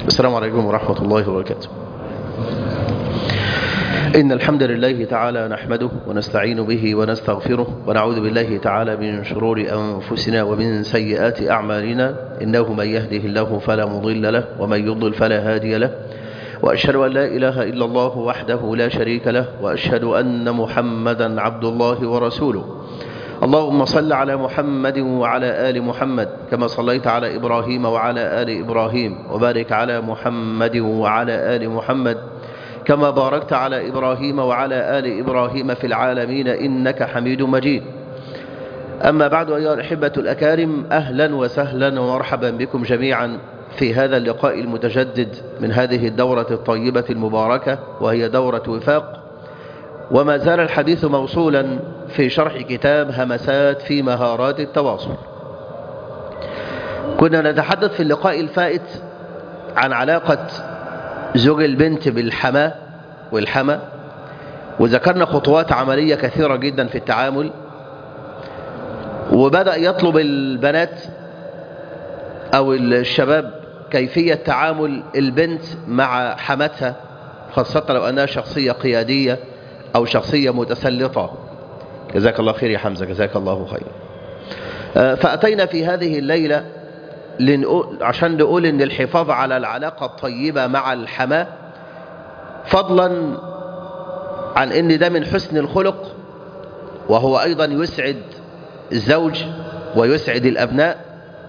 السلام عليكم ورحمة الله وبركاته إن الحمد لله تعالى نحمده ونستعين به ونستغفره ونعوذ بالله تعالى من شرور أنفسنا ومن سيئات أعمالنا إنه من يهده الله فلا مضل له ومن يضل فلا هادي له وأشهد أن لا إله إلا الله وحده لا شريك له وأشهد أن محمدا عبد الله ورسوله اللهم صل على محمد وعلى آل محمد كما صليت على إبراهيم وعلى آل إبراهيم وبارك على محمد وعلى آل محمد كما باركت على إبراهيم وعلى آل إبراهيم في العالمين إنك حميد مجيد أما بعد أيها الأحبة الأكارم أهلا وسهلا ومرحبا بكم جميعا في هذا اللقاء المتجدد من هذه الدورة الطيبة المباركة وهي دورة وفاق وما زال الحديث موصولا في شرح كتاب همسات في مهارات التواصل كنا نتحدث في اللقاء الفائت عن علاقة زوج البنت بالحماة والحمى وذكرنا خطوات عملية كثيرة جدا في التعامل وبدأ يطلب البنات أو الشباب كيفية تعامل البنت مع حماتها خاصة لو أنها شخصية قيادية أو شخصية متسلطة جزاك الله خير يا حمزة جزاك الله خير فأتينا في هذه الليلة لنقول عشان نقول ان الحفاظ على العلاقة الطيبة مع الحماة فضلا عن ان ده من حسن الخلق وهو ايضا يسعد الزوج ويسعد الابناء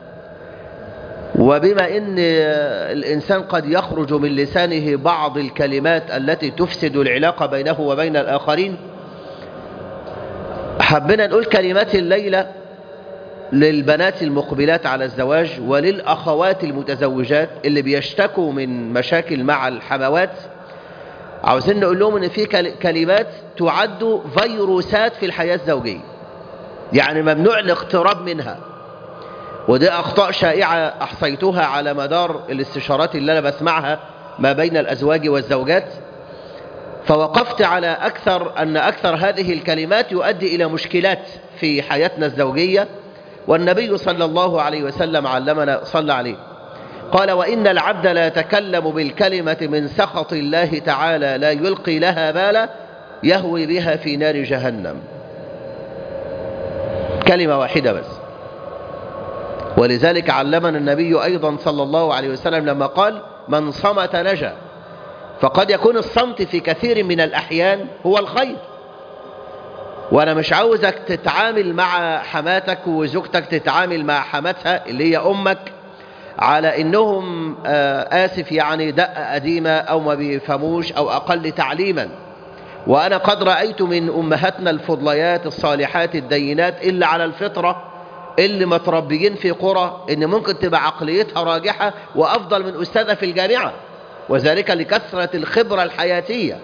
وبما ان الانسان قد يخرج من لسانه بعض الكلمات التي تفسد العلاقة بينه وبين الاخرين حبنا نقول كلمات الليلة للبنات المقبلات على الزواج وللأخوات المتزوجات اللي بيشتكوا من مشاكل مع الحموات عاوزين نقول لهم ان في كلمات تعد فيروسات في الحياة الزوجية يعني ممنوع الاقتراب منها ودي أخطاء شائعة أحصيتها على مدار الاستشارات اللي أنا بسمعها ما بين الأزواج والزوجات فوقفت على أكثر أن أكثر هذه الكلمات يؤدي إلى مشكلات في حياتنا الزوجية والنبي صلى الله عليه وسلم علمنا صلى عليه قال وإن العبد لا يتكلم بالكلمة من سخط الله تعالى لا يلقي لها بالا يهوي بها في نار جهنم كلمة واحدة بس ولذلك علمنا النبي أيضا صلى الله عليه وسلم لما قال من صمت نجا فقد يكون الصمت في كثير من الأحيان هو الخير وانا مش عاوزك تتعامل مع حماتك وزوجتك تتعامل مع حماتها اللي هي امك على انهم اسف يعني دقة قديمة او ما بيفهموش او اقل تعليما وانا قد رأيت من امهاتنا الفضليات الصالحات الدينات اللي على الفطرة اللي متربيين في قرى ان ممكن تبقى عقليتها راجحة وافضل من استاذة في الجامعة وذلك لكثرة الخبرة الحياتية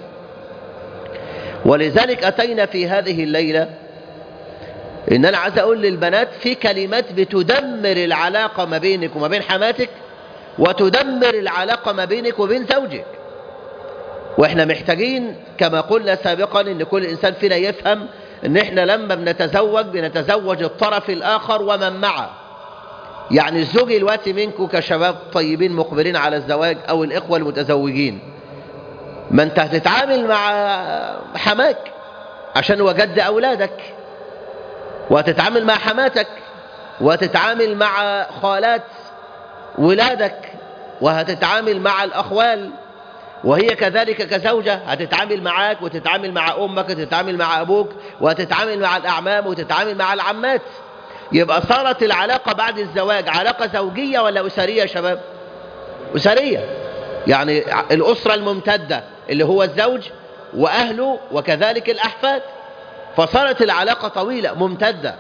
ولذلك أتينا في هذه الليلة إن أنا عايز أقول للبنات في كلمات بتدمر العلاقة ما بينك وما بين حماتك وتدمر العلاقة ما بينك وبين زوجك وإحنا محتاجين كما قلنا سابقا إن كل إنسان فينا يفهم إن إحنا لما بنتزوج بنتزوج الطرف الآخر ومن معه يعني الزوج الوقت منكم كشباب طيبين مقبلين على الزواج أو الإخوة المتزوجين ما انت هتتعامل مع حماك عشان هو جد أولادك وهتتعامل مع حماتك وهتتعامل مع خالات ولادك وهتتعامل مع الأخوال وهي كذلك كزوجة هتتعامل معاك وتتعامل مع أمك وتتعامل مع أبوك وهتتعامل مع الأعمام وتتعامل مع العمات يبقى صارت العلاقة بعد الزواج علاقة زوجية ولا أسرية يا شباب أسرية يعني الأسرة الممتدة اللي هو الزوج وأهله وكذلك الأحفاد فصارت العلاقة طويلة ممتدة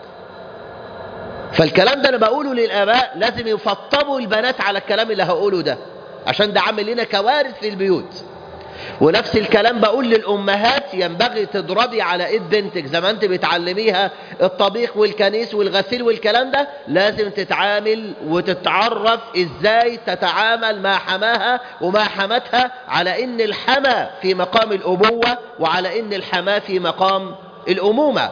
فالكلام ده أنا بقوله للآباء لازم يفطبوا البنات على الكلام اللي هقوله ده عشان ده عامل لنا كوارث في البيوت ونفس الكلام بقول للأمهات ينبغي تضربي على ايد بنتك زي ما انت بتعلميها الطبيخ والكنيس والغسيل والكلام ده لازم تتعامل وتتعرف ازاي تتعامل مع حماها ومع حماتها على ان الحما في مقام الأبوة وعلى ان الحما في مقام الأمومة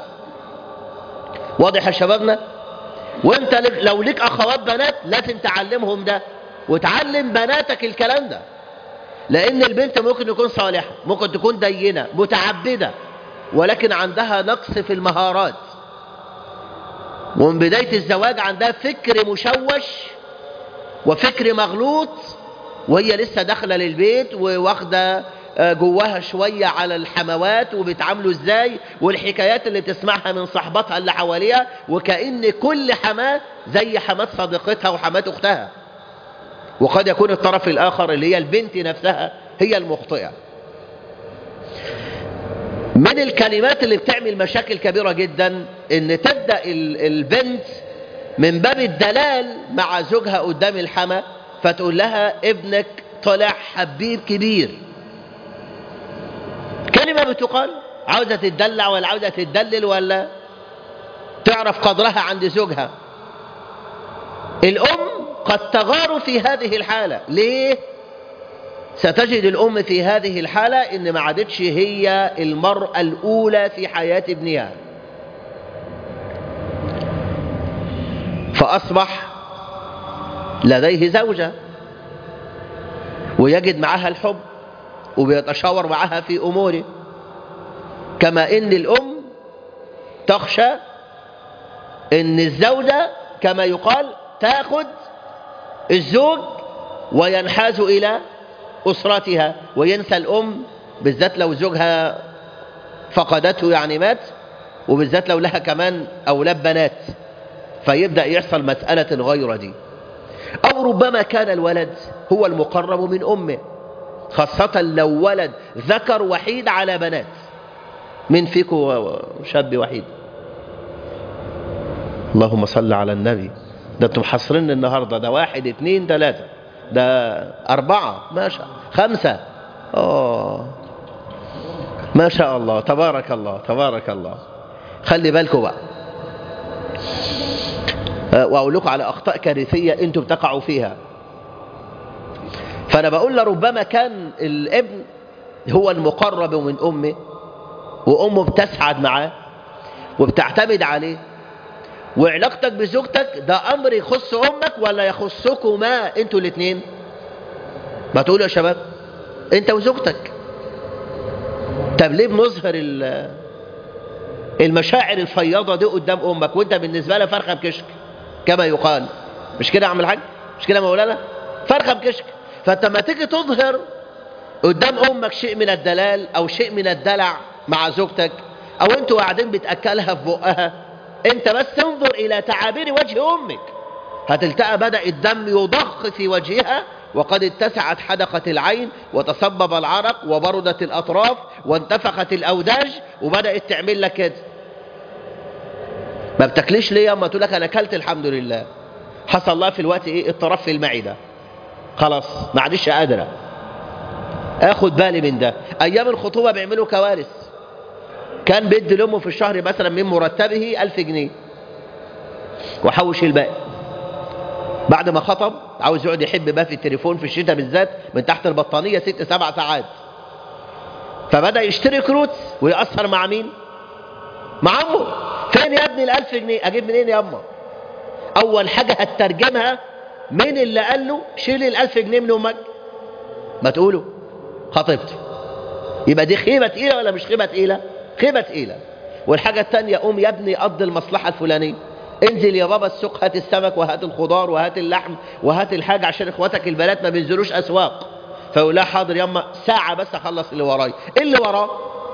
واضح يا شبابنا وانت لو ليك اخوات بنات لازم تعلمهم ده وتعلم بناتك الكلام ده لأن البنت ممكن تكون صالحة ممكن تكون دينة متعبدة ولكن عندها نقص في المهارات ومن بداية الزواج عندها فكر مشوش وفكر مغلوط وهي لسه داخلة للبيت وواخدة جواها شوية على الحموات وبيتعاملوا ازاي والحكايات اللي تسمعها من صحباتها اللي حواليها وكأن كل حماة زي حماة صديقتها وحماة اختها وقد يكون الطرف الآخر اللي هي البنت نفسها هي المخطئة من الكلمات اللي بتعمل مشاكل كبيرة جدا ان تبدأ البنت من باب الدلال مع زوجها قدام الحما فتقول لها ابنك طلع حبيب كبير كلمة بتقال عاوزة تدلع ولا عاوزة تدلل ولا تعرف قدرها عند زوجها الأم قد تغار في هذه الحالة ليه؟ ستجد الأم في هذه الحالة إن ما عادتش هي المرأة الأولى في حياة ابنها فأصبح لديه زوجة ويجد معها الحب وبيتشاور معها في أموره كما إن الأم تخشى إن الزوجة كما يقال تأخذ الزوج وينحاز إلى أسرتها وينسى الأم بالذات لو زوجها فقدته يعني مات وبالذات لو لها كمان أولاد بنات فيبدأ يحصل مسألة الغيرة دي أو ربما كان الولد هو المقرب من أمه خاصة لو ولد ذكر وحيد على بنات من فيكم شاب وحيد اللهم صل على النبي ده انتم حصرين النهاردة ده واحد اتنين تلاتة ده أربعة ما شاء خمسة أوه. ما شاء الله تبارك الله تبارك الله خلي بالكم بقى وأقول لكم على أخطاء كارثية أنتم بتقعوا فيها فأنا بقول لربما كان الابن هو المقرب من أمه وأمه بتسعد معاه وبتعتمد عليه وعلاقتك بزوجتك ده أمر يخص أمك ولا يخصكما أنتوا الاثنين ما تقولوا يا شباب أنت وزوجتك طب ليه بنظهر المشاعر الفياضة دي قدام أمك وأنت بالنسبة لها فرخة بكشك كما يقال مش كده يا عم الحاج مش كده يا مولانا فرخة بكشك فانت لما تيجي تظهر قدام امك شيء من الدلال او شيء من الدلع مع زوجتك او انتوا قاعدين بتاكلها في بقها انت بس انظر الى تعابير وجه امك هتلتقى بدا الدم يضخ في وجهها وقد اتسعت حدقة العين وتصبب العرق وبردت الأطراف وانتفخت الأوداج وبدأت تعمل لك كده ما بتاكليش ليه اما تقول لك انا اكلت الحمد لله حصل لها في الوقت ايه اضطراب في المعده خلاص ما عادش قادره اخد بالي من ده ايام الخطوبه بيعملوا كوارث كان بيدي لامه في الشهر مثلا من مرتبه ألف جنيه وحوش الباقي بعد ما خطب عاوز يقعد يحب بقى في التليفون في الشتاء بالذات من تحت البطانيه ست سبع ساعات فبدا يشتري كروت ويأثر مع مين مع امه فين يا ابني الألف جنيه أجيب منين يا أما أول حاجة هترجمها مين اللي قال له شيل الألف جنيه من أمك ما تقوله خطيبته يبقى دي خيبة تقيلة ولا مش خيبة تقيلة خيبة تقيلة والحاجة التانية قوم يا ابني قضي المصلحة الفلانية انزل يا بابا السوق هات السمك وهات الخضار وهات اللحم وهات الحاجة عشان اخواتك البنات ما بينزلوش اسواق فيقول لها حاضر ياما ساعة بس اخلص اللي وراي ايه اللي وراه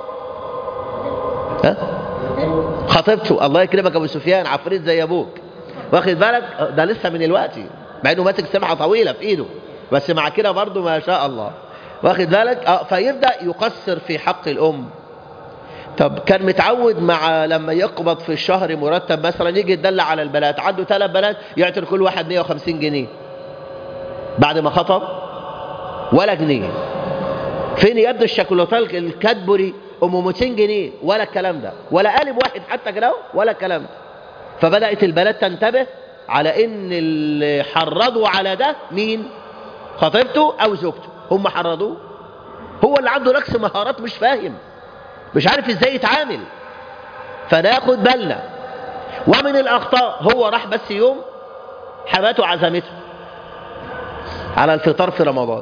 ها خطيبته الله يكرمك ابو سفيان عفريت زي ابوك واخد بالك ده لسه من الوقت مع انه ماسك سمعه طويله في ايده بس مع كده برضه ما شاء الله واخد بالك اه فيبدا يقصر في حق الام طب كان متعود مع لما يقبض في الشهر مرتب مثلا يجي يدلع على البنات عنده ثلاث بنات يعطي كل واحد 150 جنيه بعد ما خطب ولا جنيه فين يا ابني الشوكولاته الكادبوري ام 200 جنيه ولا الكلام ده ولا قالب واحد حتى كده ولا الكلام ده فبدات البنات تنتبه على ان اللي حرضوا على ده مين خطيبته او زوجته هم حرضوه هو اللي عنده نقص مهارات مش فاهم مش عارف ازاي يتعامل فناخد بالنا ومن الاخطاء هو راح بس يوم حماته عزمته على الفطار في رمضان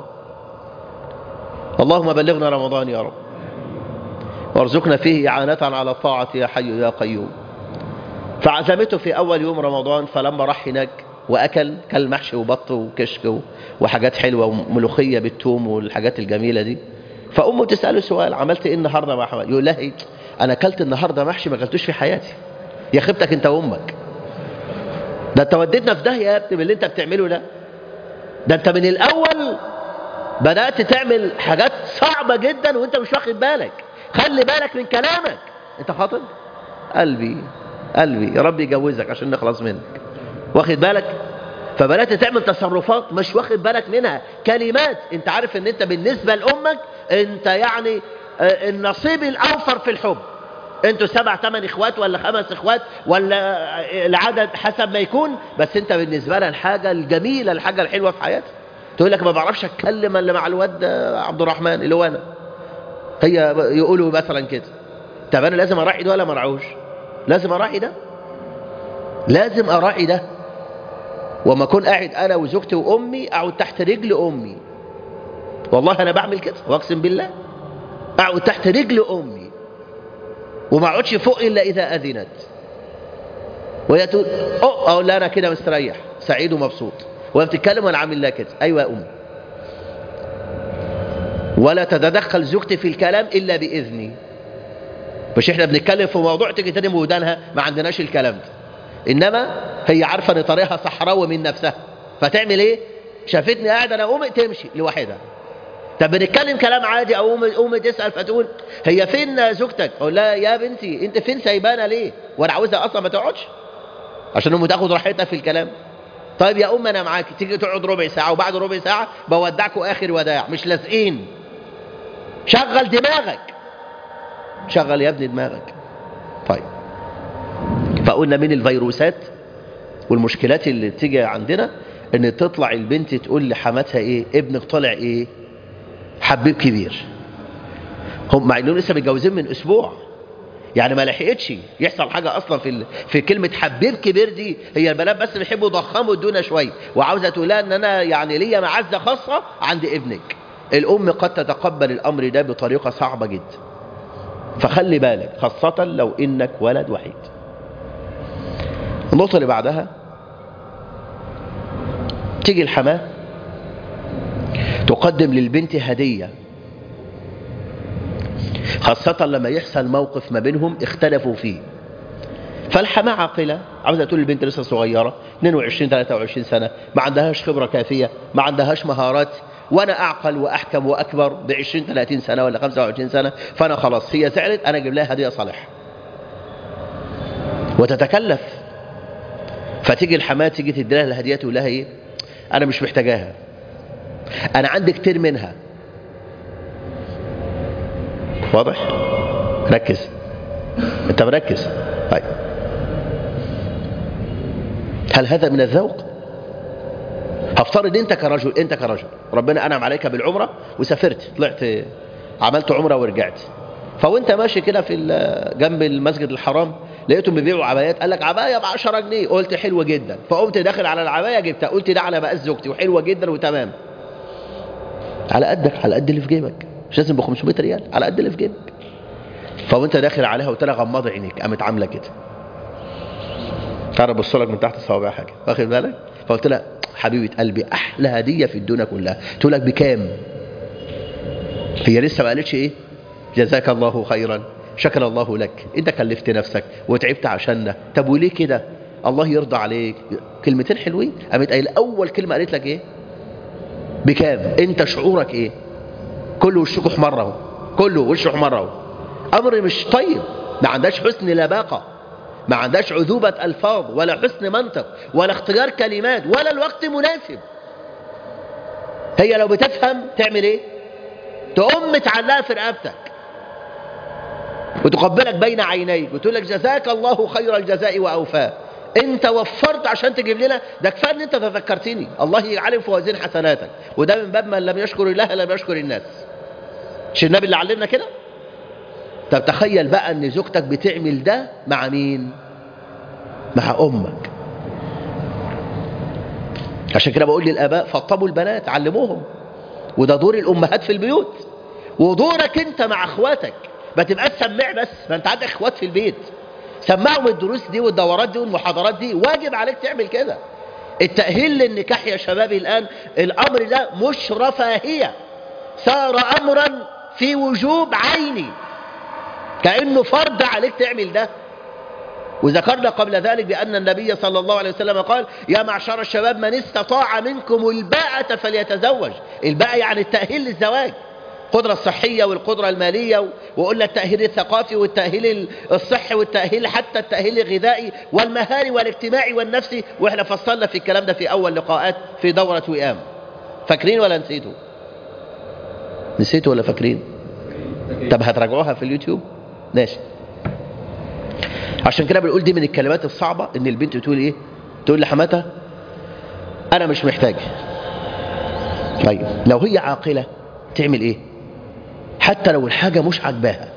اللهم بلغنا رمضان يا رب وارزقنا فيه إعانة على الطاعة يا حي يا قيوم فعزمته في أول يوم رمضان فلما راح هناك وأكل كل محشي وبط وكشك وحاجات حلوة وملوخية بالثوم والحاجات الجميلة دي فأمه تسأله سؤال عملت إيه النهاردة مع حماد يقول لها إيه أنا أكلت النهاردة محشي ما أكلتوش في حياتي يا خيبتك أنت وأمك ده أنت وديتنا في داهية يا ابني باللي أنت بتعمله ده ده أنت من الأول بدأت تعمل حاجات صعبة جدا وأنت مش واخد بالك خلي بالك من كلامك أنت خاطب قلبي قلبي يا رب يجوزك عشان نخلص منك واخد بالك فبدأت تعمل تصرفات مش واخد بالك منها كلمات انت عارف ان انت بالنسبة لأمك انت يعني آه، النصيب الأوفر في الحب انتوا سبع ثمان اخوات ولا خمس اخوات ولا آه، العدد حسب ما يكون بس انت بالنسبة لها الحاجة الجميلة الحاجة الحلوة في حياتك تقول لك ما بعرفش اتكلم الا مع الواد آه، عبد الرحمن اللي هو انا هي يقولوا مثلا كده طب انا لازم اراعي ده ولا ما اراعوش لازم اراعي ده لازم اراعي ده وما اكون قاعد انا وزوجتي وامي اقعد تحت رجل امي والله انا بعمل كده واقسم بالله اقعد تحت رجل امي وما اقعدش فوق الا اذا اذنت وهي تقول اه اقول لها انا كده مستريح سعيد ومبسوط وهي بتتكلم وانا عامل لها كده ايوه يا امي ولا تتدخل زوجتي في الكلام الا باذني مش احنا بنتكلم في موضوع تيجي تاني بودانها ما عندناش الكلام ده انما هي عارفه ان طريقها صحراوي من نفسها فتعمل ايه شافتني قاعد انا قومي تمشي لوحدها طب بنتكلم كلام عادي او قومي قومي تسال فتقول هي فين زوجتك اقول لها يا بنتي انت فين سايبانا ليه وانا عاوزها اصلا ما تقعدش عشان امي تاخد راحتها في الكلام طيب يا ام انا معاك تيجي تقعد ربع ساعه وبعد ربع ساعه بودعكم اخر وداع مش لازقين شغل دماغك شغل يا ابني دماغك طيب فقلنا من الفيروسات والمشكلات اللي تيجي عندنا ان تطلع البنت تقول لحماتها ايه ابنك طالع ايه حبيب كبير هم مع انهم لسه متجوزين من اسبوع يعني ما لحقتش يحصل حاجه اصلا في ال... في كلمه حبيب كبير دي هي البنات بس بيحبوا يضخموا الدنيا شويه وعاوزه تقول لها ان انا يعني ليا معزه خاصه عند ابنك الام قد تتقبل الامر ده بطريقه صعبه جدا فخلي بالك خاصه لو انك ولد وحيد النقطة اللي بعدها تيجي الحماة تقدم للبنت هدية خاصة لما يحصل موقف ما بينهم اختلفوا فيه فالحماة عاقلة عاوزة تقول البنت لسه صغيرة 22 23 سنة ما عندهاش خبرة كافية ما عندهاش مهارات وانا اعقل واحكم واكبر ب 20 30 سنة ولا 25 سنة فانا خلاص هي زعلت انا اجيب لها هدية صالحة وتتكلف فتيجي الحماة تيجي تدي لها الهديات تقول لها ايه انا مش محتاجاها انا عندي كتير منها واضح ركز انت مركز طيب هل هذا من الذوق هفترض انت كرجل انت كرجل ربنا انعم عليك بالعمره وسافرت طلعت عملت عمره ورجعت فوانت ماشي كده في ال- جنب المسجد الحرام لقيتهم بيبيعوا عبايات قال لك عبايه ب 10 جنيه قلت حلوه جدا فقمت داخل على العبايه جبتها قلت ده على مقاس زوجتي وحلوه جدا وتمام على قدك على قد اللي في جيبك مش لازم ب 500 ريال على قد اللي في جيبك فوانت داخل عليها قلت لها غمض عينيك قامت عامله كده تعالى بص لك من تحت الصوابع حاجه واخد بالك فقلت لها حبيبه قلبي احلى هديه في الدنيا كلها تقول لك بكام هي لسه ما قالتش ايه جزاك الله خيرا شكر الله لك انت كلفت نفسك وتعبت عشاننا طب وليه كده الله يرضى عليك كلمتين حلوين قامت قايله اول كلمه قالت لك ايه بكام انت شعورك ايه كله وشك احمر اهو كله وشه احمر اهو امر مش طيب ما عندهاش حسن لباقه ما عندهاش عذوبه الفاظ ولا حسن منطق ولا اختيار كلمات ولا الوقت مناسب هي لو بتفهم تعمل ايه تقوم تعلقها في رقبتك وتقبلك بين عينيك وتقول لك جزاك الله خير الجزاء واوفاه انت وفرت عشان تجيب لنا ده كفايه ان انت تذكرتني الله يعلم في وزين حسناتك وده من باب من لم يشكر الله لم يشكر الناس مش النبي اللي علمنا كده طب تخيل بقى ان زوجتك بتعمل ده مع مين مع امك عشان كده بقول للآباء فطبوا البنات علموهم وده دور الأمهات في البيوت ودورك انت مع اخواتك ما تبقاش سماع بس ما انت عندك اخوات في البيت سمعهم الدروس دي والدورات دي والمحاضرات دي واجب عليك تعمل كده التأهيل للنكاح يا شبابي الآن الأمر ده مش رفاهية صار أمرا في وجوب عيني كأنه فرض عليك تعمل ده وذكرنا قبل ذلك بأن النبي صلى الله عليه وسلم قال يا معشر الشباب من استطاع منكم الباءة فليتزوج الباءة يعني التأهيل للزواج القدرة الصحية والقدرة المالية وقلنا التأهيل الثقافي والتأهيل الصحي والتأهيل حتى التأهيل الغذائي والمهاري والاجتماعي والنفسي واحنا فصلنا في الكلام ده في أول لقاءات في دورة وئام فاكرين ولا نسيتوا نسيتوا ولا فاكرين طب هتراجعوها في اليوتيوب ماشي عشان كده بنقول دي من الكلمات الصعبة ان البنت تقول ايه تقول لحماتها انا مش محتاجة طيب لو هي عاقلة تعمل ايه حتى لو الحاجة مش عجباها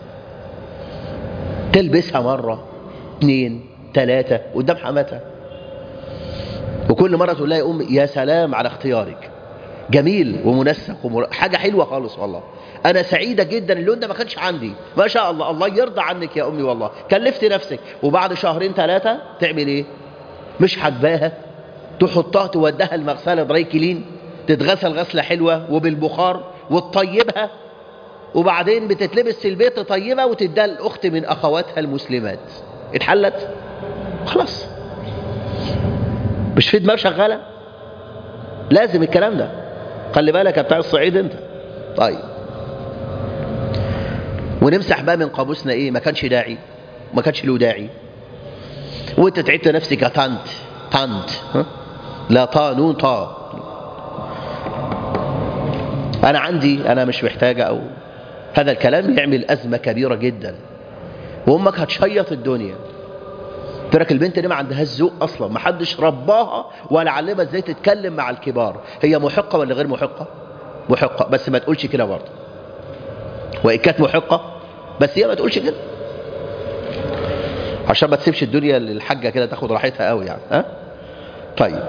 تلبسها مرة اتنين تلاتة قدام حماتها وكل مرة تقول لها يا أمي يا سلام على اختيارك جميل ومنسق ومر... حاجة حلوة خالص والله أنا سعيدة جدا اللون ده ما كانش عندي ما شاء الله الله يرضى عنك يا أمي والله كلفت نفسك وبعد شهرين ثلاثة تعمل إيه مش حجباها تحطها تودها المغسلة دراي كلين تتغسل غسلة حلوة وبالبخار وتطيبها وبعدين بتتلبس في البيت تطيبها وتديها الأخت من أخواتها المسلمات اتحلت خلاص مش في دماغ شغالة لازم الكلام ده خلي بالك يا بتاع الصعيد انت طيب ونمسح بقى من قاموسنا ايه ما كانش داعي ما كانش له داعي وانت تعبت نفسك يا طنط طنط ها؟ لا طا نون طا انا عندي انا مش محتاجه او هذا الكلام يعمل ازمه كبيره جدا وامك هتشيط الدنيا ترك البنت دي ما عندهاش ذوق اصلا ما حدش رباها ولا علمها ازاي تتكلم مع الكبار هي محقه ولا غير محقه محقه بس ما تقولش كده برضه وان كانت محقه بس هي ما تقولش كده عشان ما تسيبش الدنيا للحاجه كده تاخد راحتها قوي يعني ها طيب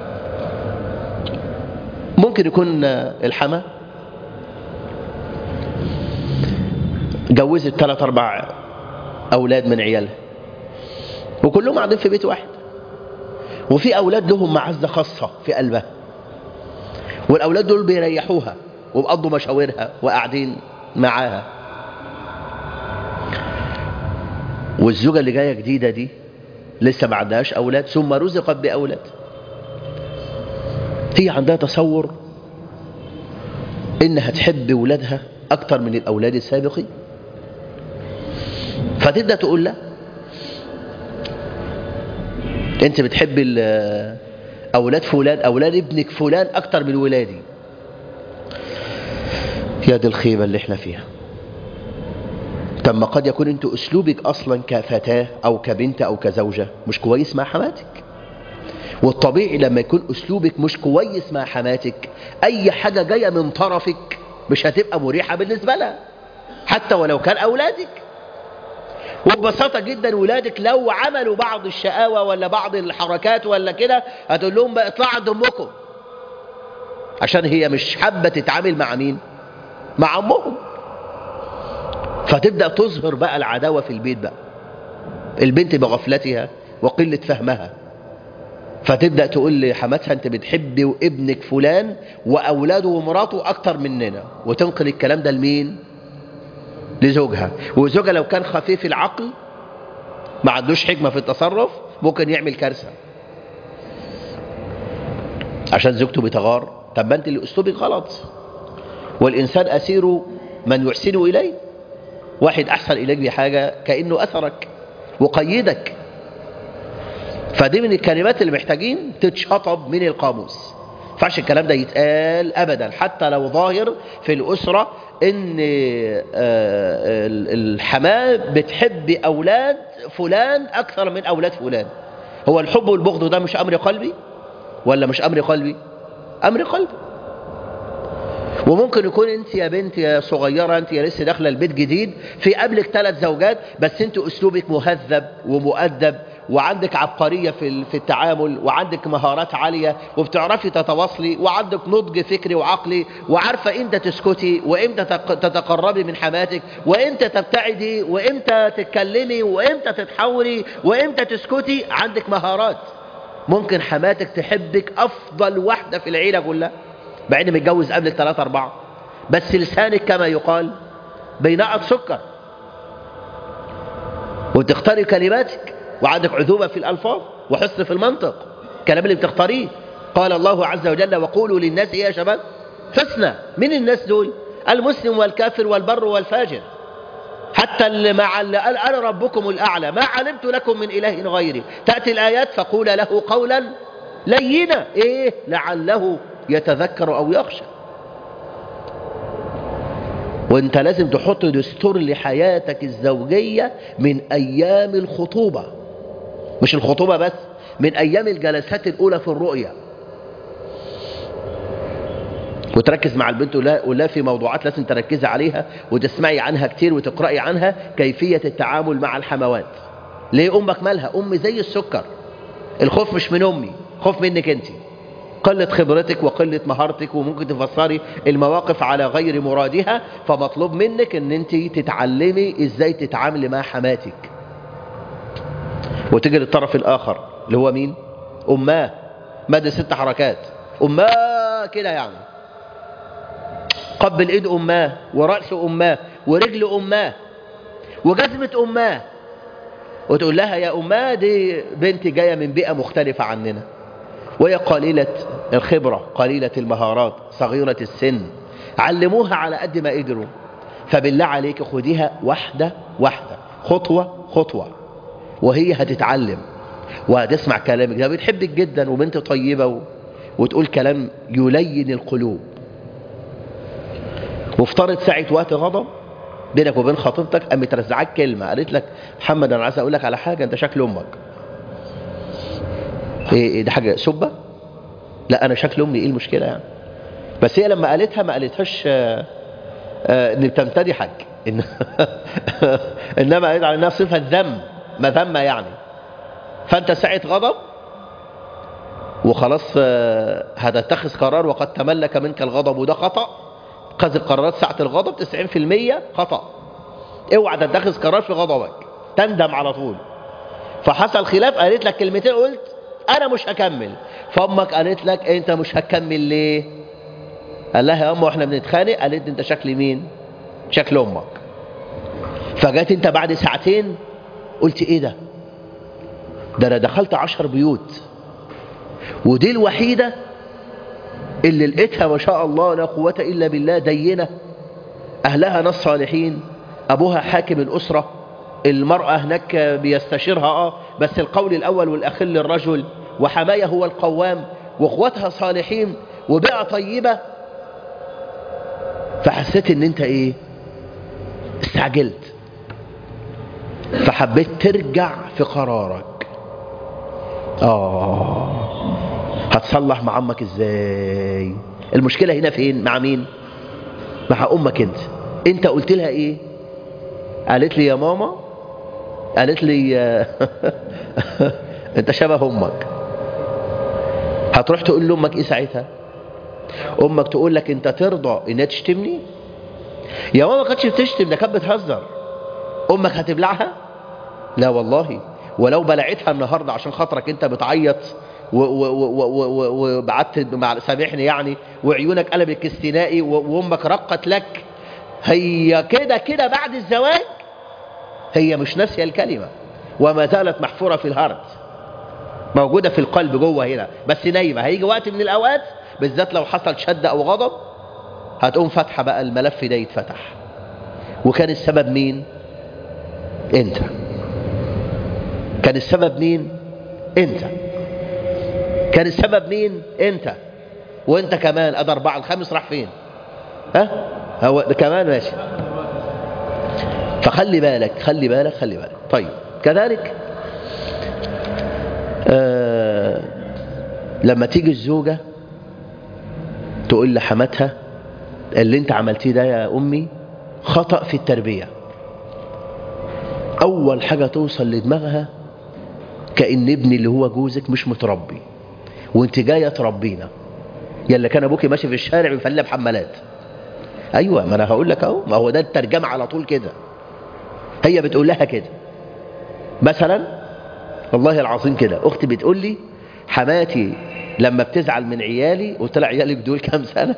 ممكن يكون الحما جوزت ثلاث اربع اولاد من عيالها وكلهم قاعدين في بيت واحد وفي اولاد لهم معزه خاصه في قلبها والاولاد دول بيريحوها وبقضوا مشاورها وقاعدين معاها والزوجه اللي جايه جديده دي لسه ما عندهاش اولاد ثم رزقت باولاد هي عندها تصور انها تحب ولادها اكتر من الاولاد السابقين فتبدا تقول لها انت بتحب اولاد فلان اولاد ابنك فلان اكتر من ولادي يا دي الخيبه اللي احنا فيها طب ما قد يكون انت اسلوبك اصلا كفتاه او كبنت او كزوجه مش كويس مع حماتك والطبيعي لما يكون اسلوبك مش كويس مع حماتك اي حاجه جايه من طرفك مش هتبقى مريحه بالنسبه لها حتى ولو كان اولادك وببساطة جدا ولادك لو عملوا بعض الشقاوة ولا بعض الحركات ولا كده هتقول لهم بقى اطلعوا عند امكم عشان هي مش حابة تتعامل مع مين مع امهم فتبدأ تظهر بقى العداوة في البيت بقى البنت بغفلتها وقلة فهمها فتبدأ تقول لحماتها انت بتحبي وابنك فلان واولاده ومراته اكتر مننا وتنقل الكلام ده لمين لزوجها وزوجها لو كان خفيف العقل ما عندوش حكمة في التصرف ممكن يعمل كارثة عشان زوجته بتغار طب ما انت اللي اسلوبك غلط والانسان اسير من يحسن اليه واحد احسن اليك بحاجة كأنه اثرك وقيدك فدي من الكلمات اللي محتاجين تتشطب من القاموس فعش الكلام ده يتقال ابدا حتى لو ظاهر في الاسره ان الحماه بتحب اولاد فلان اكثر من اولاد فلان هو الحب والبغض ده مش امر قلبي ولا مش امر قلبي امر قلبي وممكن يكون انت يا بنت يا صغيره انت يا لسه داخله البيت جديد في قبلك ثلاث زوجات بس انت اسلوبك مهذب ومؤدب وعندك عبقرية في في التعامل وعندك مهارات عالية وبتعرفي تتواصلي وعندك نضج فكري وعقلي وعارفة امتى تسكتي وامتى تتقربي من حماتك وامتى تبتعدي وامتى تتكلمي وامتى تتحوري وامتى تسكتي عندك مهارات ممكن حماتك تحبك افضل واحدة في العيلة كلها مع ان متجوز قبلك ثلاثة اربعة بس لسانك كما يقال بينقط سكر وتختاري كلماتك وعندك عذوبة في الألفاظ وحسن في المنطق الكلام اللي بتختاريه قال الله عز وجل وقولوا للناس إيه يا شباب حسنى من الناس دول المسلم والكافر والبر والفاجر حتى اللي مع اللي قال أنا ربكم الأعلى ما علمت لكم من إله غيري تأتي الآيات فقول له قولا لينا إيه لعله يتذكر أو يخشى وانت لازم تحط دستور لحياتك الزوجية من أيام الخطوبة مش الخطوبة بس من أيام الجلسات الأولى في الرؤية وتركز مع البنت ولا في موضوعات لازم تركزي عليها وتسمعي عنها كتير وتقرأي عنها كيفية التعامل مع الحموات ليه أمك مالها أمي زي السكر الخوف مش من أمي خوف منك أنت قلة خبرتك وقلة مهارتك وممكن تفسري المواقف على غير مرادها فمطلوب منك ان انت تتعلمي ازاي تتعاملي مع حماتك وتجي للطرف الاخر اللي هو مين اماه مد ست حركات اماه كده يعني قبل ايد اماه ورأس اماه ورجل اماه وجزمة اماه وتقول لها يا اماه دي بنتي جاية من بيئة مختلفة عننا وهي قليلة الخبرة قليلة المهارات صغيرة السن علموها على قد ما قدروا فبالله عليك خديها واحدة واحدة خطوة خطوة وهي هتتعلم وهتسمع كلامك ده بتحبك جدا وبنت طيبة و... وتقول كلام يلين القلوب وافترض ساعة وقت غضب بينك وبين خطيبتك قامت رزعك كلمة قالت لك محمد انا عايز اقول لك على حاجة انت شكل امك ايه ايه ده حاجة سبة لا انا شكل امي ايه المشكلة يعني بس هي لما قالتها ما قالتهاش آه، آه، ان بتمتدحك إن انما قالت على انها صفة ذم مذمة يعني فانت ساعة غضب وخلاص آه، هتتخذ قرار وقد تملك منك الغضب وده خطأ اتخاذ القرارات ساعة الغضب 90% خطأ اوعى تتخذ قرار في غضبك تندم على طول فحصل خلاف قالت لك كلمتين قلت انا مش هكمل فامك قالت لك انت مش هتكمل ليه قال لها يا ام واحنا بنتخانق قالت لي انت شكل مين شكل امك فجات انت بعد ساعتين قلت ايه ده ده انا دخلت عشر بيوت ودي الوحيدة اللي لقيتها ما شاء الله لا قوة إلا بالله دينة أهلها ناس صالحين أبوها حاكم الأسرة المرأة هناك بيستشيرها آه بس القول الأول والأخير للرجل وحماية هو القوام واخواتها صالحين وبيئة طيبة فحسيت ان انت ايه استعجلت فحبيت ترجع في قرارك اه هتصلح مع امك ازاي المشكلة هنا فين مع مين مع امك انت انت قلت لها ايه قالت لي يا ماما قالت لي انت شبه امك هتروح تقول لامك ايه ساعتها امك تقول لك انت ترضى انها تشتمني يا ماما ما كانتش بتشتم ده كانت بتهزر امك هتبلعها لا والله ولو بلعتها النهارده عشان خاطرك انت بتعيط وبعت مع سامحني يعني وعيونك قلبت كاستنائي وامك رقت لك هي كده كده بعد الزواج هي مش ناسيه الكلمه وما زالت محفوره في الهارت موجوده في القلب جوه هنا بس نايمه هيجي وقت من الاوقات بالذات لو حصل شد او غضب هتقوم فاتحه بقى الملف ده يتفتح وكان السبب مين انت كان السبب مين انت كان السبب مين انت وانت كمان ادى اربعه الخامس راح فين ها هو ده كمان ماشي فخلي بالك خلي بالك خلي بالك طيب كذلك آه لما تيجي الزوجة تقول لحماتها اللي انت عملتيه ده يا امي خطأ في التربية اول حاجة توصل لدماغها كأن ابني اللي هو جوزك مش متربي وانت جاية تربينا يلا كان ابوكي ماشي في الشارع بيفلى بحمالات ايوه ما انا هقول لك اهو ما هو ده الترجمة على طول كده هي بتقول لها كده مثلا والله العظيم كده اختي بتقول لي حماتي لما بتزعل من عيالي قلت لها عيالك دول كام سنة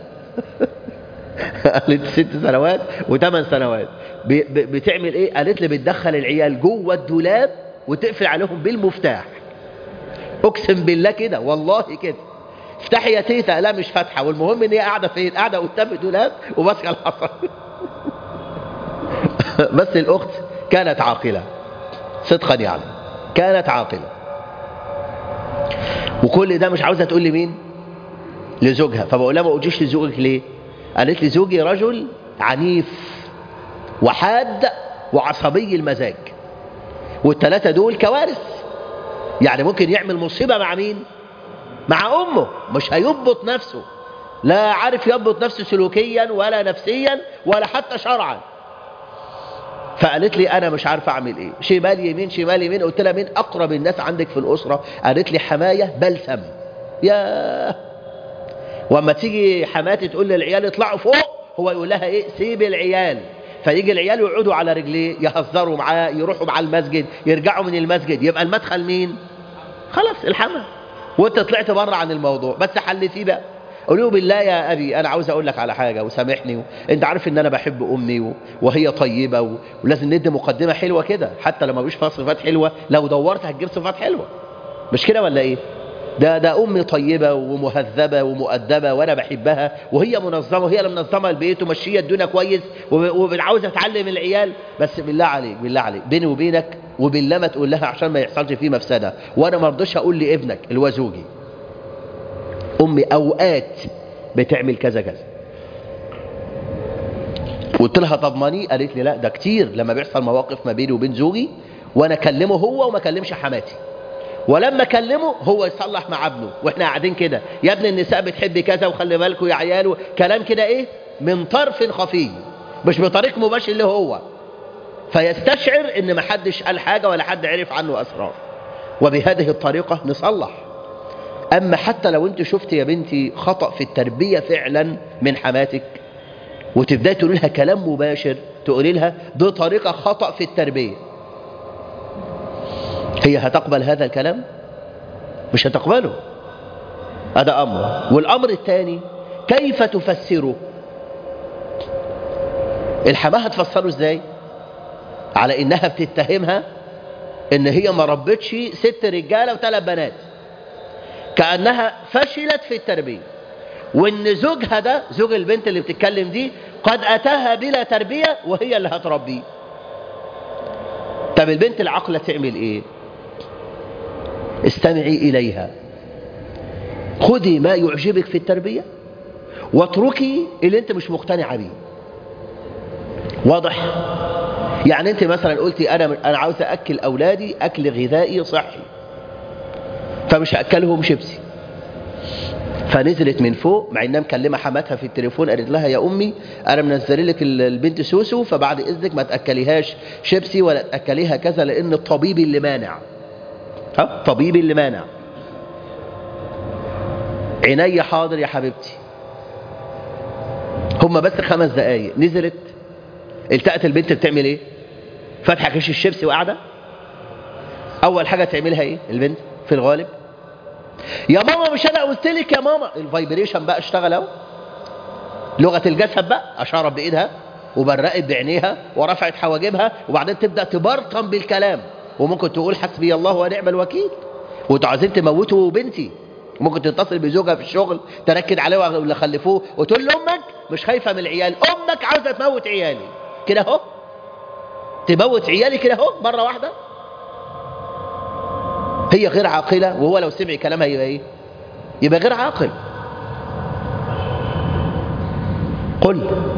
قالت ست سنوات وثمان سنوات بتعمل ايه قالت لي بتدخل العيال جوه الدولاب وتقفل عليهم بالمفتاح اقسم بالله كده والله كده افتحي يا تيتا لا مش فاتحه والمهم ان هي قاعده فين قاعده قدام الدولاب وماسكه الحصى بس الاخت كانت عاقله صدقا يعني كانت عاقله وكل ده مش عاوزه تقول لي مين لزوجها فبقول لها ما قلتيش لزوجك ليه قالت لي زوجي رجل عنيف وحاد وعصبي المزاج والثلاثه دول كوارث يعني ممكن يعمل مصيبه مع مين مع امه مش هيضبط نفسه لا عارف يضبط نفسه سلوكيا ولا نفسيا ولا حتى شرعا فقالت لي انا مش عارفه اعمل ايه شمال يمين شمال يمين قلت لها مين اقرب الناس عندك في الاسره قالت لي حمايه بلسم يا واما تيجي حماتي تقول للعيال اطلعوا فوق هو يقول لها ايه سيب العيال فيجي العيال يقعدوا على رجليه يهزروا معاه يروحوا مع المسجد يرجعوا من المسجد يبقى المدخل مين خلاص الحما وانت طلعت بره عن الموضوع بس حلتيه بقى قولوا بالله يا أبي أنا عاوز أقول لك على حاجة وسامحني و... أنت عارف إن أنا بحب أمي و... وهي طيبة و... ولازم ندي مقدمة حلوة كده حتى لما مش فيها صفات حلوة لو دورت هتجيب صفات حلوة مش كده ولا إيه ده ده أمي طيبة ومهذبة ومؤدبة وأنا بحبها وهي منظمة وهي اللي منظمة البيت ومشية الدنيا كويس وعاوزة تعلم العيال بس بالله عليك بالله عليك بيني وبينك وبالله ما تقول لها عشان ما يحصلش فيه مفسدة وأنا ما رضيش أقول لابنك اللي هو زوجي أمي أوقات بتعمل كذا كذا قلت لها طب قالت لي لا ده كتير لما بيحصل مواقف ما بيني وبين زوجي وانا اكلمه هو وما اكلمش حماتي ولما اكلمه هو يصلح مع ابنه واحنا قاعدين كده يا ابن النساء بتحب كذا وخلي بالكوا يا عيال كلام كده ايه من طرف خفي مش بطريق مباشر اللي هو فيستشعر ان ما حدش قال حاجه ولا حد عرف عنه اسرار وبهذه الطريقه نصلح أما حتى لو أنت شفت يا بنتي خطأ في التربية فعلا من حماتك وتبدأ تقول لها كلام مباشر تقول لها دي طريقة خطأ في التربية هي هتقبل هذا الكلام مش هتقبله هذا أمر والأمر الثاني كيف تفسره الحماة هتفسره ازاي على انها بتتهمها ان هي ما ربتش ست رجاله وثلاث بنات كأنها فشلت في التربية وان زوجها ده زوج البنت اللي بتتكلم دي قد أتاها بلا تربية وهي اللي هتربيه طب البنت العقلة تعمل ايه استمعي إليها خذي ما يعجبك في التربية واتركي اللي انت مش مقتنعة بيه واضح يعني انت مثلا قلتي انا انا عاوز اكل اولادي اكل غذائي صحي فمش هاكلهم شيبسي فنزلت من فوق مع انها مكلمه حماتها في التليفون قالت لها يا امي انا منزل لك البنت سوسو فبعد اذنك ما تاكليهاش شيبسي ولا تاكليها كذا لان الطبيب اللي مانع ها طبيب اللي مانع عيني حاضر يا حبيبتي هم بس خمس دقايق نزلت التقت البنت بتعمل ايه فاتحه كيش الشيبسي وقاعده اول حاجه تعملها ايه البنت في الغالب يا ماما مش انا قلت لك يا ماما الفايبريشن بقى اشتغل اهو لغه الجسد بقى اشارت بايدها وبرقت بعينيها ورفعت حواجبها وبعدين تبدا تبرطم بالكلام وممكن تقول حسبي الله ونعم الوكيل وانتوا عايزين تموتوا بنتي ممكن تتصل بزوجها في الشغل تنكد عليه ولا خلفوه وتقول لامك مش خايفه من العيال امك عاوزه تموت عيالي كده اهو تموت عيالي كده اهو مره واحده هي غير عاقله وهو لو سمع كلامها يبقى ايه يبقى غير عاقل قل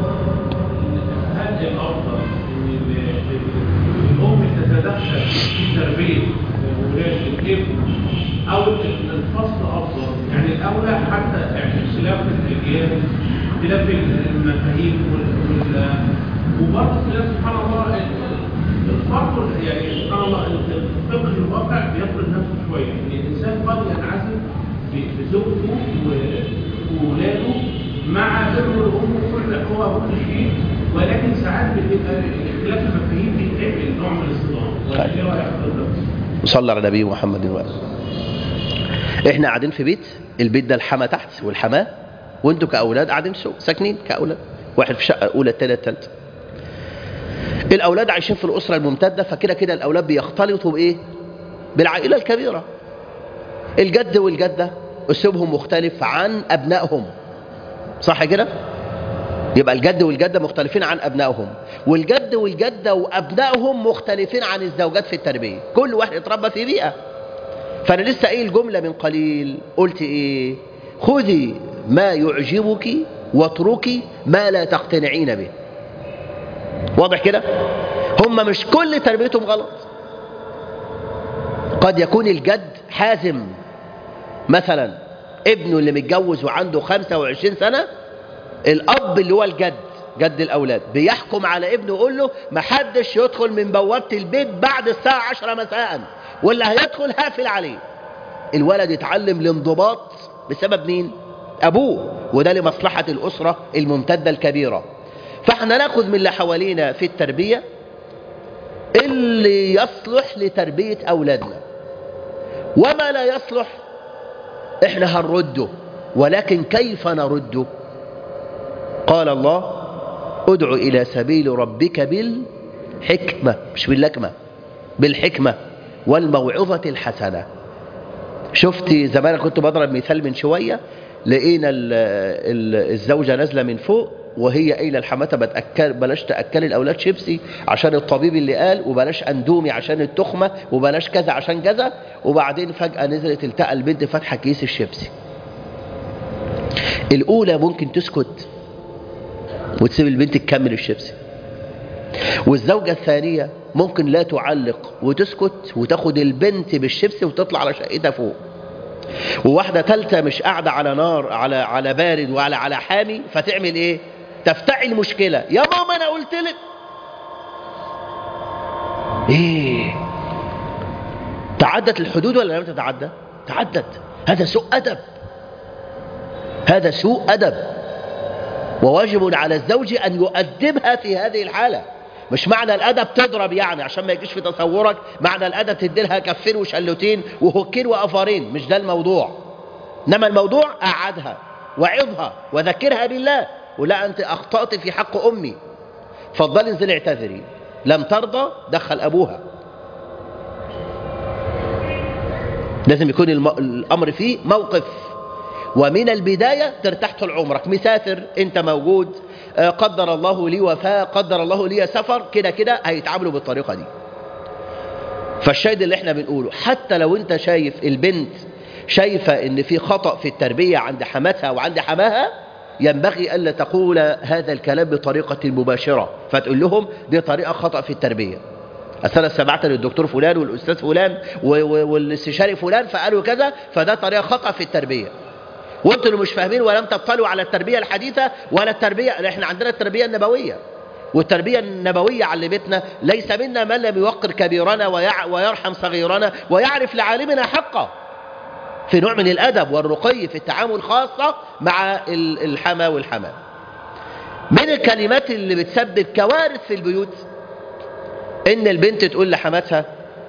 هل الافضل ان الام تتدخل في تربيه ولاد الابن او الفصل افضل يعني الاولى حتى يعني اختلاف الاجيال اختلاف المفاهيم وال وبرضه اختلاف سبحان الله الفرق يعني سبحان الله فقه الواقع بيفرض نفسه شويه ان الانسان قد ينعزل ب- بزوجته و- واولاده مع بر الام وكل هو كل شيء ولكن ساعات بتبقى اختلاف المفاهيم بيتعمل نوع من الاصطدام طيب. ايه رايك حضرتك؟ وصلى على النبي محمد وآله احنا قاعدين في بيت البيت ده الحما تحت والحماه وانتوا كاولاد قاعدين سو- ساكنين كاولاد واحد في الشقه الاولى الثانيه الثالثه الاولاد عايشين في الاسره الممتده فكده كده الاولاد بيختلطوا بايه بالعائله الكبيره الجد والجده اسلوبهم مختلف عن ابنائهم صح كده يبقى الجد والجده مختلفين عن ابنائهم والجد والجده وابنائهم مختلفين عن الزوجات في التربيه كل واحد اتربى في بيئه فانا لسه قايل جمله من قليل قلت ايه خذي ما يعجبك واتركي ما لا تقتنعين به واضح كده هم مش كل تربيتهم غلط قد يكون الجد حازم مثلا ابنه اللي متجوز وعنده 25 سنه الاب اللي هو الجد جد الاولاد بيحكم على ابنه يقول له ما حدش يدخل من بوابه البيت بعد الساعه 10 مساء واللي هيدخل هقفل عليه الولد يتعلم الانضباط بسبب مين ابوه وده لمصلحه الاسره الممتده الكبيره فاحنا ناخذ من اللي حوالينا في التربيه اللي يصلح لتربيه اولادنا وما لا يصلح احنا هنرده ولكن كيف نرده قال الله ادع إلى سبيل ربك بالحكمة مش باللكمة بالحكمة والموعظة الحسنة شفتي زمان كنت بضرب مثال من شوية لقينا ال- ال- الزوجة نازلة من فوق وهي قايله لحماتها بتأكل بلاش تأكلي الأولاد شيبسي عشان الطبيب اللي قال وبلاش أندومي عشان التخمة وبلاش كذا عشان كذا وبعدين فجأة نزلت التقى البنت فاتحة كيس الشيبسي الأولى ممكن تسكت وتسيب البنت تكمل الشيبسي والزوجة الثانية ممكن لا تعلق وتسكت وتاخد البنت بالشيبسي وتطلع على شقتها فوق وواحدة ثالثة مش قاعدة على نار على على بارد وعلى على حامي فتعمل ايه؟ تفتعل مشكلة يا ماما انا قلت لك ايه تعدت الحدود ولا لم تتعدى؟ تعدت هذا سوء أدب هذا سوء أدب وواجب على الزوج أن يؤدبها في هذه الحالة مش معنى الأدب تضرب يعني عشان ما يجيش في تصورك معنى الأدب تديلها كفين وشلوتين وهكين وأفارين مش ده الموضوع إنما الموضوع أعدها وعظها وذكرها بالله ولا أنت أخطأت في حق أمي فضل انزل اعتذري لم ترضى دخل أبوها لازم يكون الم... الأمر فيه موقف ومن البداية ترتاح طول عمرك مسافر انت موجود آه، قدر الله لي وفاة قدر الله لي سفر كده كده هيتعاملوا بالطريقة دي فالشاهد اللي احنا بنقوله حتى لو انت شايف البنت شايفة ان في خطأ في التربية عند حماتها وعند حماها ينبغي ألا تقول هذا الكلام بطريقة مباشرة فتقول لهم دي طريقة خطأ في التربية أصل أنا سمعت للدكتور فلان والأستاذ فلان و- و- والاستشاري فلان فقالوا كذا فده طريقة خطأ في التربية وانتوا اللي مش فاهمين ولم تطلعوا على التربية الحديثة ولا التربية احنا عندنا التربية النبوية والتربية النبوية علمتنا ليس منا من لم يوقر كبيرنا ويع ويرحم صغيرنا ويعرف لعالمنا حقه في نوع من الأدب والرقي في التعامل خاصة مع ال- الحما والحمام من الكلمات اللي بتسبب كوارث في البيوت ان البنت تقول لحماتها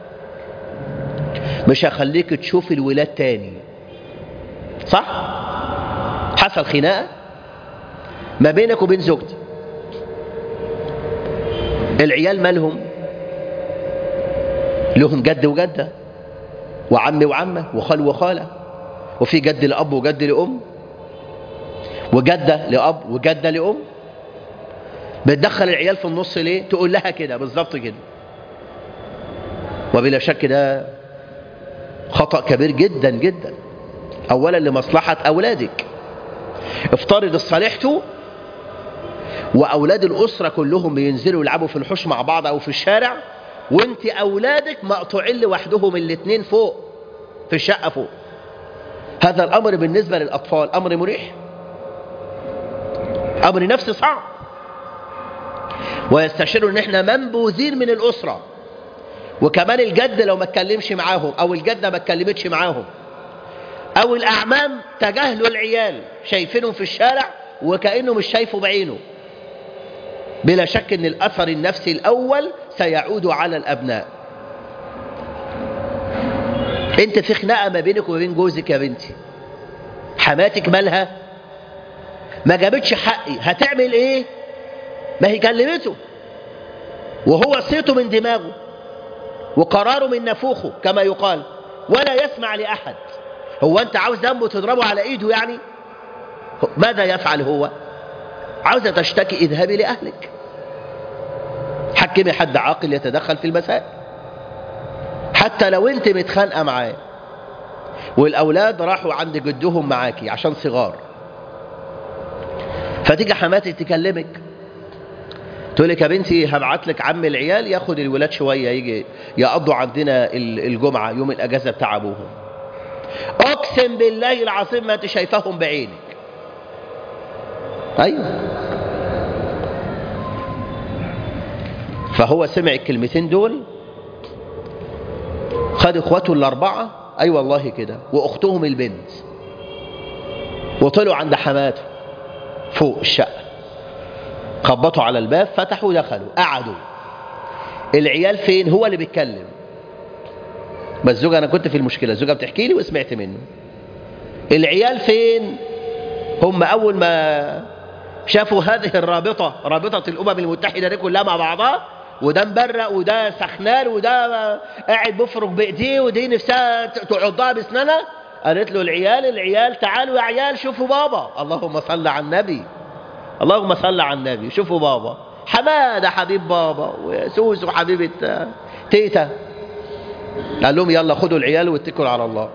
مش هخليك تشوف الولاد تاني صح حصل خناقه ما بينك وبين زوجتك العيال مالهم لهم جد وجده وعم وعمه وخال وخاله وفي جد لاب وجد لام وجده لاب وجده لام بتدخل العيال في النص ليه تقول لها كده بالظبط كده وبلا شك ده خطأ كبير جدا جدا اولا لمصلحة اولادك افترض صالحته واولاد الاسرة كلهم بينزلوا يلعبوا في الحوش مع بعض او في الشارع وانت اولادك مقطوعين لوحدهم الاتنين فوق في الشقة فوق هذا الامر بالنسبة للاطفال امر مريح امر نفسي صعب ويستشعروا ان احنا منبوذين من الاسرة وكمان الجد لو ما اتكلمش معاهم او الجده ما اتكلمتش معاهم او الاعمام تجاهلوا العيال شايفينهم في الشارع وكانه مش شايفه بعينه بلا شك ان الاثر النفسي الاول سيعود على الابناء انت في خناقه ما بينك وما بين جوزك يا بنتي حماتك مالها ما جابتش حقي هتعمل ايه ما هي كلمته وهو صيته من دماغه وقراره من نفوخه كما يقال ولا يسمع لأحد هو أنت عاوز ذنبه تضربه على إيده يعني ماذا يفعل هو عاوزة تشتكي اذهبي لأهلك حكمي حد عاقل يتدخل في المسائل حتى لو انت متخانقه معاه والأولاد راحوا عند جدهم معاكي عشان صغار فتيجي حماتك تكلمك تقول لك يا بنتي هبعت لك عم العيال ياخد الولاد شويه يجي يقضوا عندنا الجمعه يوم الاجازه بتاع ابوهم اقسم بالله العظيم ما انت شايفاهم بعينك ايوه فهو سمع الكلمتين دول خد اخواته الاربعه اي أيوة والله كده واختهم البنت وطلعوا عند حماته فوق الشقه خبطوا على الباب فتحوا دخلوا قعدوا العيال فين هو اللي بيتكلم بس الزوجة أنا كنت في المشكلة الزوجة بتحكي لي وسمعت منه العيال فين هم أول ما شافوا هذه الرابطة رابطة الأمم المتحدة دي كلها مع بعضها وده مبرق وده سخنان وده قاعد بيفرك بإيديه ودي نفسها تعضها بسنانها قالت له العيال العيال تعالوا يا عيال شوفوا بابا اللهم صل على النبي اللهم صل على النبي شوفوا بابا حماده حبيب بابا وسوسو حبيبه تيتا قال لهم يلا خدوا العيال واتكلوا على الله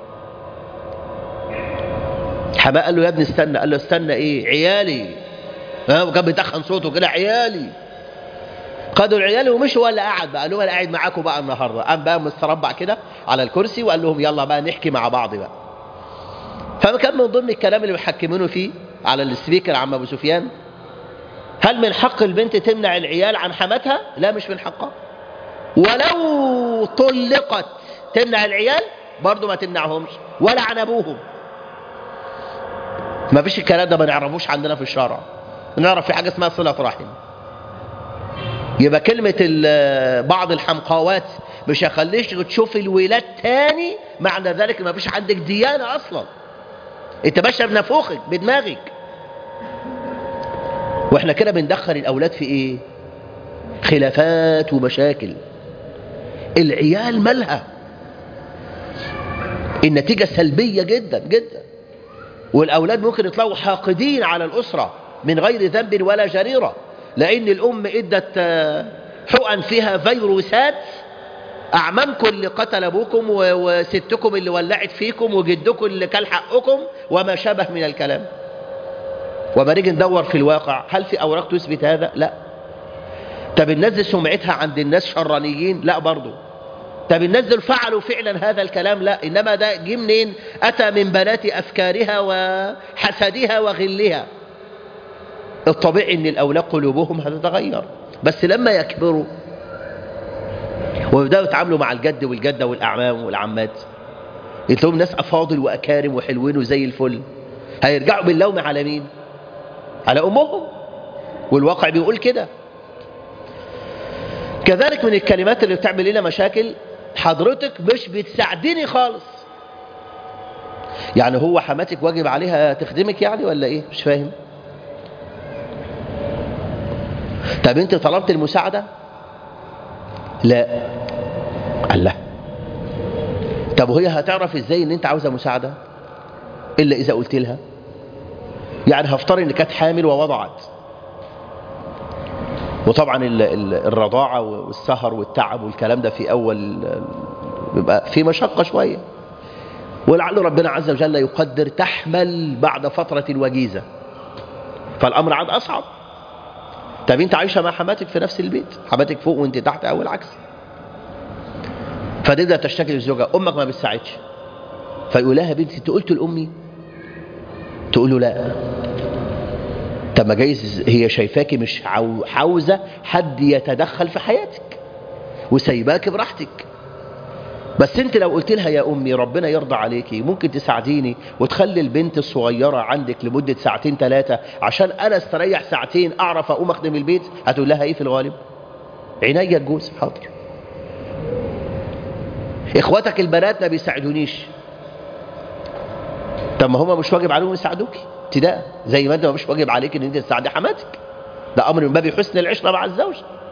حماه قال له يا ابني استنى قال له استنى ايه عيالي ها وكان بيتخن صوته كده عيالي خدوا العيال ومشوا ولا قعد بقى قال لهم انا قاعد معاكم بقى النهارده قام بقى مستربع كده على الكرسي وقال لهم يلا بقى نحكي مع بعض بقى فكان من ضمن الكلام اللي بيحكمونه فيه على السبيكر عم ابو سفيان هل من حق البنت تمنع العيال عن حماتها لا مش من حقها ولو طلقت تمنع العيال برضو ما تمنعهمش ولا عن ابوهم ما فيش الكلام ده ما نعرفوش عندنا في الشارع نعرف في حاجه اسمها صله رحم يبقى كلمه بعض الحمقاوات مش هخليش تشوف الولاد تاني معنى ذلك ما فيش عندك ديانه اصلا انت ماشيه بنفوخك بدماغك واحنا كده بندخل الاولاد في ايه خلافات ومشاكل العيال مالها النتيجة سلبية جدا جدا والأولاد ممكن يطلعوا حاقدين على الأسرة من غير ذنب ولا جريرة لأن الأم إدت حقن فيها فيروسات أعمامكم اللي قتل أبوكم وستكم اللي ولعت فيكم وجدكم اللي كل حقكم وما شابه من الكلام وما نيجي ندور في الواقع هل في أوراق تثبت هذا؟ لا طب الناس دي سمعتها عند الناس شرانيين؟ لا برضه طب الناس دول فعلوا فعلا هذا الكلام؟ لا إنما ده جه منين؟ أتى من بنات أفكارها وحسدها وغلها الطبيعي إن الأولاد قلوبهم هتتغير بس لما يكبروا ويبدأوا يتعاملوا مع الجد والجدة والأعمام والعمات يتلاقوا ناس أفاضل وأكارم وحلوين وزي الفل هيرجعوا باللوم على مين؟ على أمهم والواقع بيقول كده كذلك من الكلمات اللي بتعمل لنا مشاكل حضرتك مش بتساعدني خالص يعني هو حماتك واجب عليها تخدمك يعني ولا ايه مش فاهم طب انت طلبت المساعدة لا قال لا طب وهي هتعرف ازاي ان انت عاوزة مساعدة الا اذا قلت لها يعني هفترض ان كانت حامل ووضعت وطبعا ال ال الرضاعة والسهر والتعب والكلام ده في أول بيبقى في مشقة شوية ولعل ربنا عز وجل يقدر تحمل بعد فترة وجيزة فالأمر عاد أصعب طب أنت عايشة مع حماتك في نفس البيت حماتك فوق وأنت تحت أو العكس فتبدأ تشتكي للزوجة أمك ما بتساعدش فيقول لها بنتي أنت قلت لأمي تقول له لا طب ما جايز هي شايفاكي مش عاوزة حد يتدخل في حياتك وسايباك براحتك بس انت لو قلت لها يا امي ربنا يرضى عليكي ممكن تساعديني وتخلي البنت الصغيرة عندك لمدة ساعتين ثلاثة عشان انا استريح ساعتين اعرف اقوم اخدم البيت هتقول لها ايه في الغالب عينيا الجوز حاضر اخواتك البنات ما بيساعدونيش طب ما هم مش واجب عليهم يساعدوكي ابتداء زي ما انت مش واجب عليك ان انت تساعدي حماتك ده امر من باب حسن العشره مع الزوج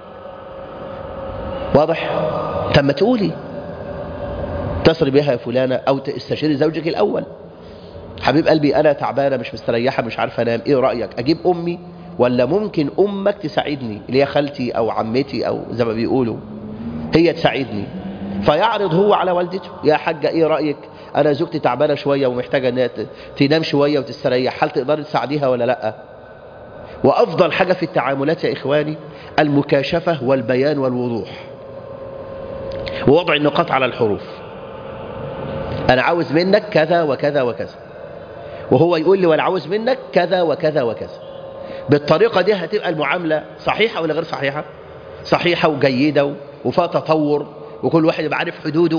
واضح طب ما تقولي اتصلي بها يا فلانه او تستشيري زوجك الاول حبيب قلبي انا تعبانه مش مستريحه مش عارفه انام ايه رايك اجيب امي ولا ممكن امك تساعدني اللي هي خالتي او عمتي او زي ما بيقولوا هي تساعدني فيعرض هو على والدته يا حاجه ايه رايك انا زوجتي تعبانه شويه ومحتاجه انها تنام شويه وتستريح هل تقدري تساعديها ولا لا وافضل حاجه في التعاملات يا اخواني المكاشفه والبيان والوضوح ووضع النقاط على الحروف انا عاوز منك كذا وكذا وكذا وهو يقول لي وانا عاوز منك كذا وكذا وكذا بالطريقه دي هتبقى المعامله صحيحه ولا غير صحيحه صحيحه وجيده وفيها تطور وكل واحد يبقى عارف حدوده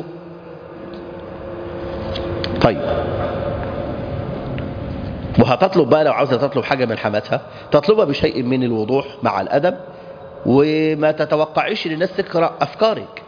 طيب وهتطلب بقى لو عاوزة تطلب حاجة من حماتها تطلبها بشيء من الوضوح مع الأدب وما تتوقعيش ان الناس تقرأ أفكارك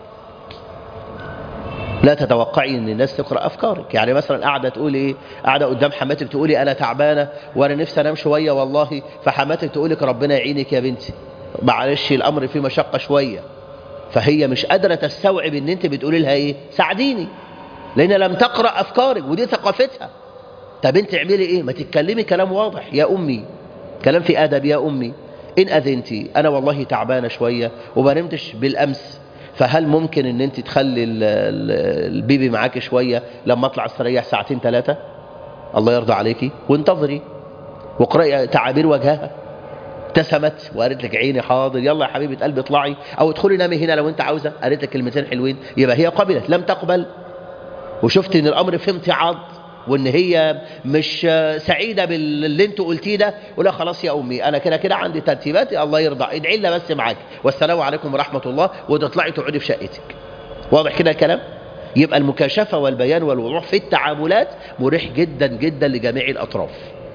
لا تتوقعي ان الناس تقرأ أفكارك يعني مثلا قاعدة تقول ايه قاعدة قدام حماتك تقولي أنا تعبانة وأنا نفسي أنام شوية والله فحماتك تقولك ربنا يعينك يا بنتي معلش الأمر فيه مشقة شوية فهي مش قادرة تستوعب ان انت بتقولي لها ايه ساعديني لان لم تقرأ افكارك ودي ثقافتها طب انت اعملي ايه ما تتكلمي كلام واضح يا امي كلام في ادب يا امي ان اذنتي انا والله تعبانه شويه وما نمتش بالامس فهل ممكن ان انت تخلي ال- ال- البيبي معاكي شويه لما اطلع استريح ساعتين ثلاثه الله يرضى عليكي وانتظري واقرأي تعابير وجهها ابتسمت وقالت لك عيني حاضر يلا يا حبيبه قلبي اطلعي او ادخلي نامي هنا لو انت عاوزه قالت لك كلمتين حلوين يبقى هي قبلت لم تقبل وشفت ان الامر فيه امتعاض وان هي مش سعيده باللي انت قلتيه ده ولا خلاص يا امي انا كده كده عندي ترتيبات الله يرضى ادعي لنا بس معاك والسلام عليكم ورحمه الله وتطلعي تقعدي في شقتك واضح كده الكلام يبقى المكاشفه والبيان والوضوح في التعاملات مريح جدا جدا لجميع الاطراف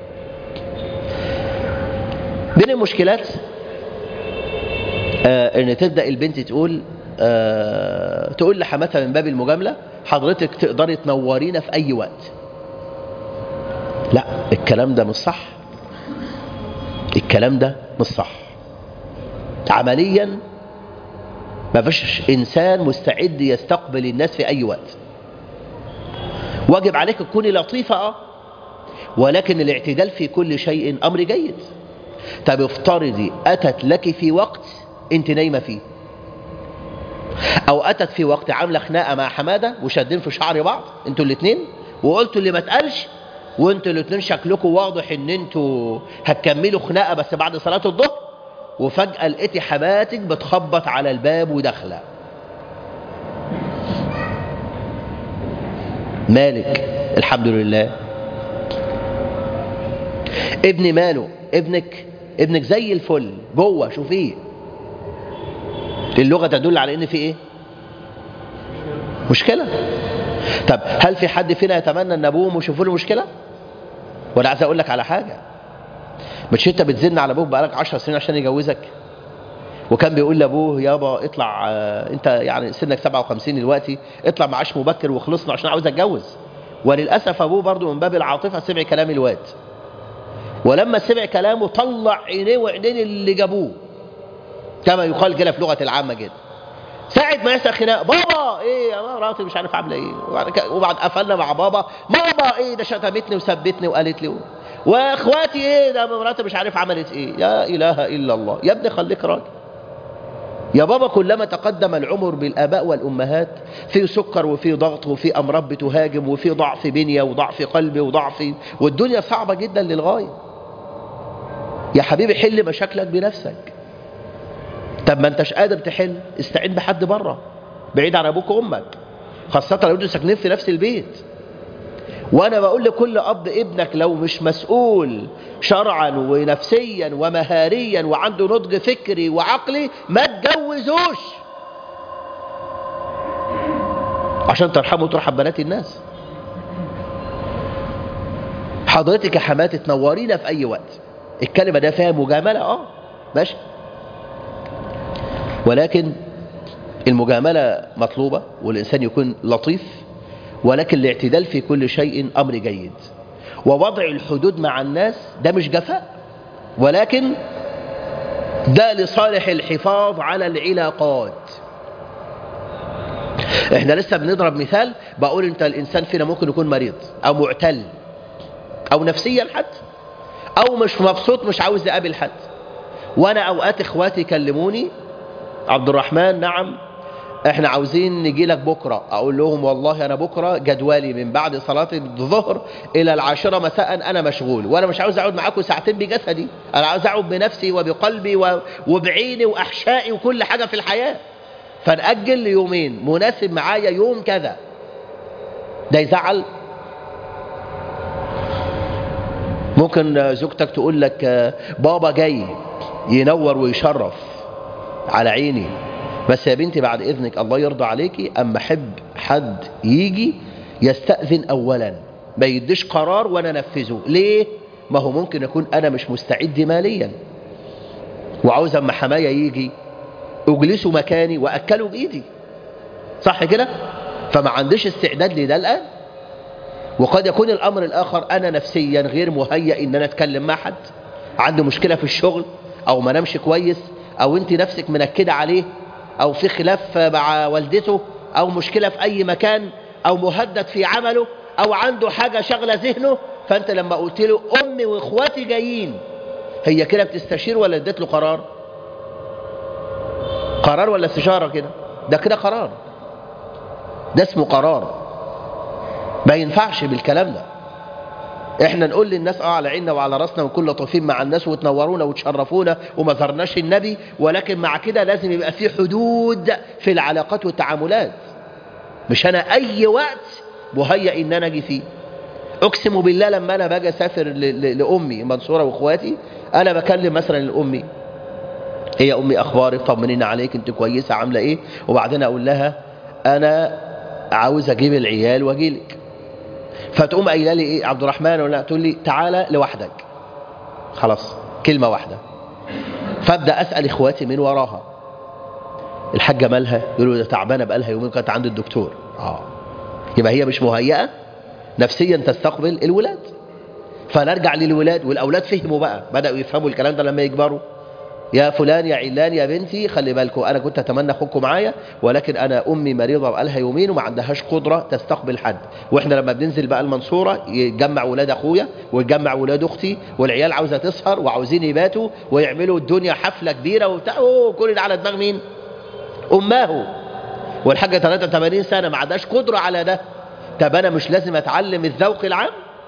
من المشكلات آه ان تبدا البنت تقول آه تقول لحماتها من باب المجامله حضرتك تقدري تنورينا في اي وقت لا الكلام ده مش صح الكلام ده مش صح عمليا ما فيش انسان مستعد يستقبل الناس في اي وقت واجب عليك تكوني لطيفه اه ولكن الاعتدال في كل شيء امر جيد طب افترضي اتت لك في وقت انت نايمه فيه او اتت في وقت عامله خناقه مع حماده وشادين في شعر بعض انتوا الاثنين وقلتوا اللي ما اتقالش وانتوا الاثنين شكلكم واضح ان انتوا هتكملوا خناقه بس بعد صلاه الظهر وفجاه لقيتي حماتك بتخبط على الباب وداخله مالك الحمد لله ابني ماله ابنك ابنك زي الفل جوه شوفيه اللغة تدل على ان في ايه مشكلة طب هل في حد فينا يتمنى ان ابوه يشوفوا له مشكلة وانا عايز اقول لك على حاجة مش انت بتزن على ابوك بقالك 10 سنين عشان يجوزك وكان بيقول لابوه يابا اطلع آه، انت يعني سنك 57 دلوقتي اطلع معاش مبكر وخلصنا عشان عاوز اتجوز وللاسف ابوه برضه من باب العاطفه سمع كلام الواد ولما سمع كلامه طلع عينيه وعينين اللي جابوه كما يقال كده في لغه العامه جدا ساعة ما يحصل خناق بابا ايه يا مراتي مش عارف عامله ايه وبعد كده- وبعد قفلنا مع بابا ماما ايه ده شتمتني وثبتني وقالت لي واخواتي ايه ده مراتي مش عارف عملت ايه يا اله الا الله يا ابني خليك راجل يا بابا كلما تقدم العمر بالآباء والأمهات في سكر وفي ضغط وفي أمراض بتهاجم وفي ضعف بنية وضعف قلب وضعف والدنيا صعبة جدا للغاية يا حبيبي حل مشاكلك بنفسك طب ما انتش قادر تحل استعين بحد بره بعيد عن ابوك وامك خاصة لو انتوا ساكنين في نفس البيت وانا بقول لكل اب ابنك لو مش مسؤول شرعا ونفسيا ومهاريا وعنده نضج فكري وعقلي ما تجوزوش عشان ترحموا وترحم بنات الناس حضرتك يا حماتي تنورينا في اي وقت الكلمه ده فيها مجامله اه ماشي ولكن المجامله مطلوبه والانسان يكون لطيف ولكن الاعتدال في كل شيء امر جيد ووضع الحدود مع الناس ده مش جفاء ولكن ده لصالح الحفاظ على العلاقات احنا لسه بنضرب مثال بقول انت الانسان فينا ممكن يكون مريض او معتل او نفسيا حتى او مش مبسوط مش عاوز يقابل حد وانا اوقات اخواتي يكلموني عبد الرحمن نعم احنا عاوزين نجي لك بكرة اقول لهم والله انا بكرة جدولي من بعد صلاة الظهر الى العاشرة مساء انا مشغول وانا مش عاوز اقعد معاكم ساعتين بجسدي انا عاوز اقعد بنفسي وبقلبي و- وبعيني واحشائي وكل حاجة في الحياة فنأجل ليومين مناسب معايا يوم كذا ده يزعل ممكن زوجتك تقول لك آه، بابا جاي ينور ويشرف على عيني بس يا بنتي بعد إذنك الله يرضى عليكي أما أحب حد يجي يستأذن أولا ما يديش قرار وأنا أنفذه ليه؟ ما هو ممكن يكون أنا مش مستعد ماليا وعاوز أما حماية يجي أجلسه مكاني وأكله بإيدي صح كده؟ فما عنديش استعداد لده الآن وقد يكون الأمر الآخر أنا نفسيا غير مهيأ إن أنا أتكلم مع حد عنده مشكلة في الشغل أو ما نمشي كويس أو أنت نفسك منكدة عليه أو في خلاف مع والدته أو مشكلة في أي مكان أو مهدد في عمله أو عنده حاجة شغلة ذهنه فأنت لما قلت له أمي وإخواتي جايين هي كده بتستشير ولا اديت له قرار قرار ولا استشارة كده ده كده قرار ده اسمه قرار ما ينفعش بالكلام ده احنا نقول للناس اه على عيننا وعلى راسنا ونكون لطيفين مع الناس وتنورونا وتشرفونا وما زرناش النبي ولكن مع كده لازم يبقى في حدود في العلاقات والتعاملات مش انا اي وقت مهيأ ان انا اجي فيه اقسم بالله لما انا باجي اسافر ل- ل- لامي المنصوره واخواتي انا بكلم مثلا لامي هي امي اخبارك طمنينا عليك انت كويسه عامله ايه وبعدين اقول لها انا عاوز اجيب العيال واجي لك فتقوم قايله لي ايه عبد الرحمن ولا تقول لي تعالى لوحدك خلاص كلمه واحده فابدا اسال اخواتي من وراها الحاجه مالها يقولوا ده تعبانه بقالها يومين كانت عند الدكتور اه يبقى هي مش مهيئه نفسيا تستقبل الولاد فنرجع للولاد والاولاد فهموا بقى بداوا يفهموا الكلام ده لما يكبروا يا فلان يا علان يا بنتي خلي بالكم انا كنت اتمنى اخوكم معايا ولكن انا امي مريضه بقالها يومين وما عندهاش قدره تستقبل حد واحنا لما بننزل بقى المنصوره يتجمع ولاد اخويا ويتجمع ولاد اختي والعيال عاوزه تسهر وعاوزين يباتوا ويعملوا الدنيا حفله كبيره وبتاع أوه، كل ده على دماغ مين امه والحاجه 83 سنه ما عندهاش قدره على ده طب انا مش لازم اتعلم الذوق العام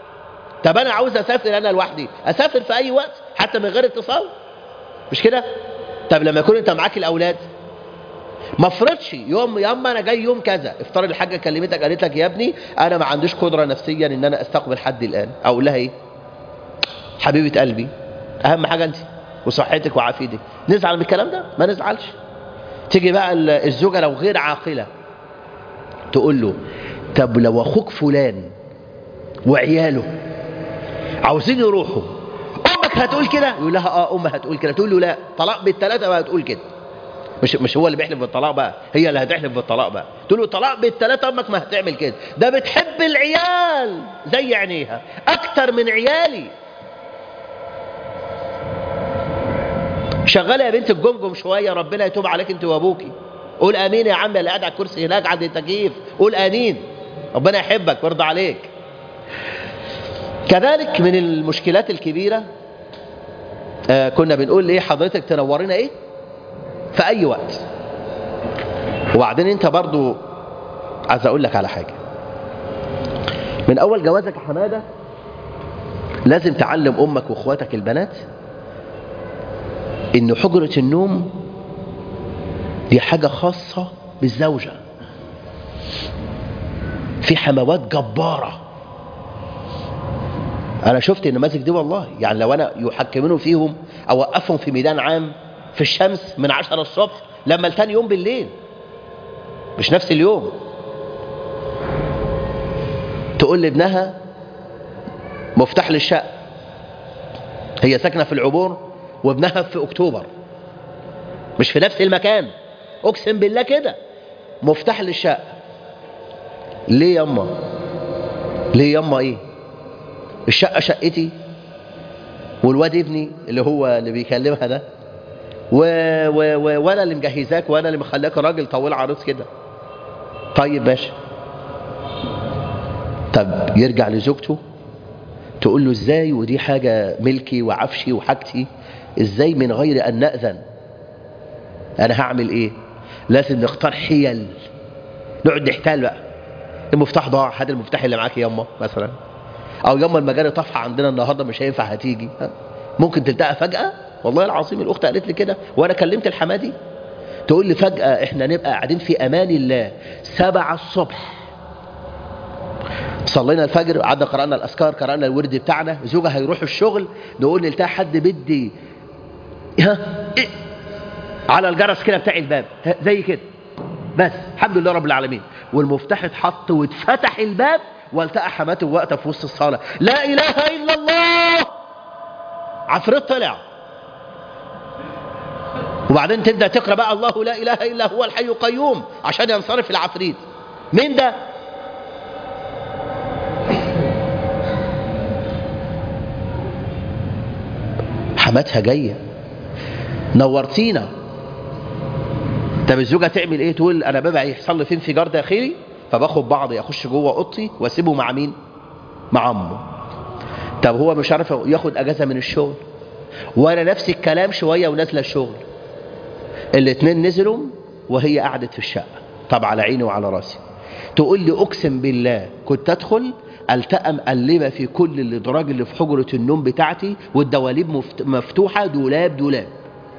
طب انا عاوز اسافر انا لوحدي اسافر في اي وقت حتى من غير اتصال مش كده طب لما يكون انت معاك الاولاد ما افرضش يوم ياما انا جاي يوم كذا افترض الحاجه كلمتك قالت لك يا ابني انا ما عنديش قدره نفسيا ان انا استقبل حد الان اقول لها ايه حبيبه قلبي اهم حاجه انت وصحتك وعافيتك نزعل من الكلام ده ما نزعلش تيجي بقى ال- الزوجه لو غير عاقله تقول له طب لو اخوك فلان وعياله عاوزين يروحوا امك هتقول كده يقول لها اه امها هتقول كده تقول له لا طلاق بالثلاثه بقى هتقول كده مش مش هو اللي بيحلف بالطلاق بقى هي اللي هتحلف بالطلاق بقى تقول له طلاق بالثلاثه امك ما هتعمل كده ده بتحب العيال زي عينيها اكتر من عيالي شغاله يا بنت الجمجم شويه ربنا يتوب عليك انت وابوكي قول امين يا عم اللي قاعد على الكرسي هناك عند التكييف قول امين ربنا يحبك ويرضى عليك كذلك من المشكلات الكبيره آه كنا بنقول ايه حضرتك تنورنا ايه في اي وقت وبعدين انت برضو عايز اقول لك على حاجه من اول جوازك يا حماده لازم تعلم امك واخواتك البنات ان حجره النوم دي حاجه خاصه بالزوجه في حموات جباره انا شفت النماذج دي والله يعني لو انا يحكمون فيهم اوقفهم في ميدان عام في الشمس من عشرة الصبح لما لتاني يوم بالليل مش نفس اليوم تقول لابنها مفتاح للشقة هي ساكنة في العبور وابنها في أكتوبر مش في نفس المكان أقسم بالله كده مفتاح للشقة ليه يما ليه يما ايه الشقة شقتي والواد ابني اللي هو اللي بيكلمها ده و... و... و... وانا اللي مجهزاك وانا اللي مخليك راجل طويل عريض كده طيب باشا طب يرجع لزوجته تقول له ازاي ودي حاجة ملكي وعفشي وحاجتي ازاي من غير ان نأذن انا هعمل ايه لازم نختار حيل نقعد نحتال بقى المفتاح ضاع هات المفتاح اللي معاك ياما مثلا او ياما المجاري طافحه عندنا النهارده مش هينفع هتيجي ممكن تلتقى فجأة والله العظيم الاخت قالت لي كده وانا كلمت الحمادي تقول لي فجأة احنا نبقى قاعدين في امان الله سبعة الصبح صلينا الفجر قعدنا قرأنا الأذكار قرأنا الورد بتاعنا زوجها هيروح الشغل نقول نلتقى حد بدي ها إيه؟ على الجرس كده بتاع الباب زي كده بس الحمد لله رب العالمين والمفتاح اتحط واتفتح الباب والتقى حماته واقفه في وسط الصاله لا اله الا الله عفريت طلع وبعدين تبدا تقرا بقى الله لا اله الا هو الحي القيوم عشان ينصرف العفريت مين ده حماتها جايه نورتينا طب الزوجه تعمل ايه تقول انا ببقى يحصل لي في انفجار داخلي فباخد بعضي اخش جوه اوضتي واسيبه مع مين مع عمه طب هو مش عارف ياخد اجازه من الشغل وانا نفس الكلام شويه ونازله الشغل الاثنين نزلوا وهي قعدت في الشقه طب على عيني وعلى راسي تقول لي اقسم بالله كنت ادخل التقى مقلبه في كل الادراج اللي في حجره النوم بتاعتي والدواليب مفت- مفتوحه دولاب دولاب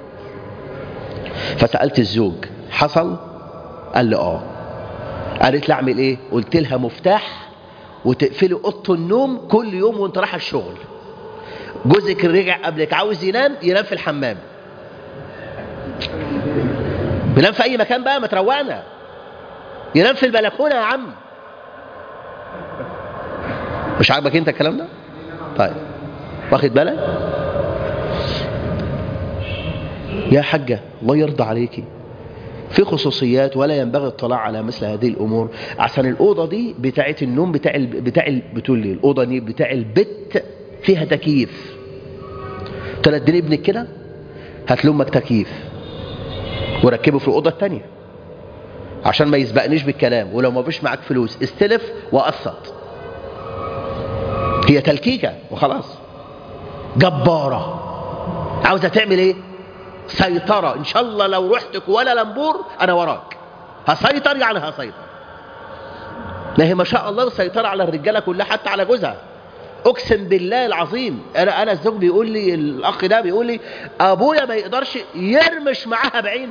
فسالت الزوج حصل قال لي اه قالت لي اعمل ايه قلت لها مفتاح وتقفلي اوضه النوم كل يوم وانت رايحه الشغل جوزك رجع قبلك عاوز ينام ينام في الحمام ينام في اي مكان بقى ما تروقنا ينام في البلكونه يا عم مش عاجبك انت الكلام ده طيب واخد بالك يا حاجه الله يرضى عليكي في خصوصيات ولا ينبغي الاطلاع على مثل هذه الامور عشان الاوضه دي بتاعه النوم بتاع ال... بتاع ال... بتقول لي الاوضه دي بتاع البت فيها تكييف قلت لها اديني ابنك كده هات لامك تكييف وركبه في الاوضه الثانيه عشان ما يسبقنيش بالكلام ولو ما فيش معاك فلوس استلف وقسط هي تلكيكه وخلاص جباره عاوزه تعمل ايه سيطرة إن شاء الله لو رحت ولا لمبور أنا وراك هسيطر يعني هسيطر ما هي ما شاء الله السيطرة على الرجالة كلها حتى على جوزها أقسم بالله العظيم أنا أنا الزوج بيقول لي الأخ ده بيقول لي أبويا ما يقدرش يرمش معاها بعين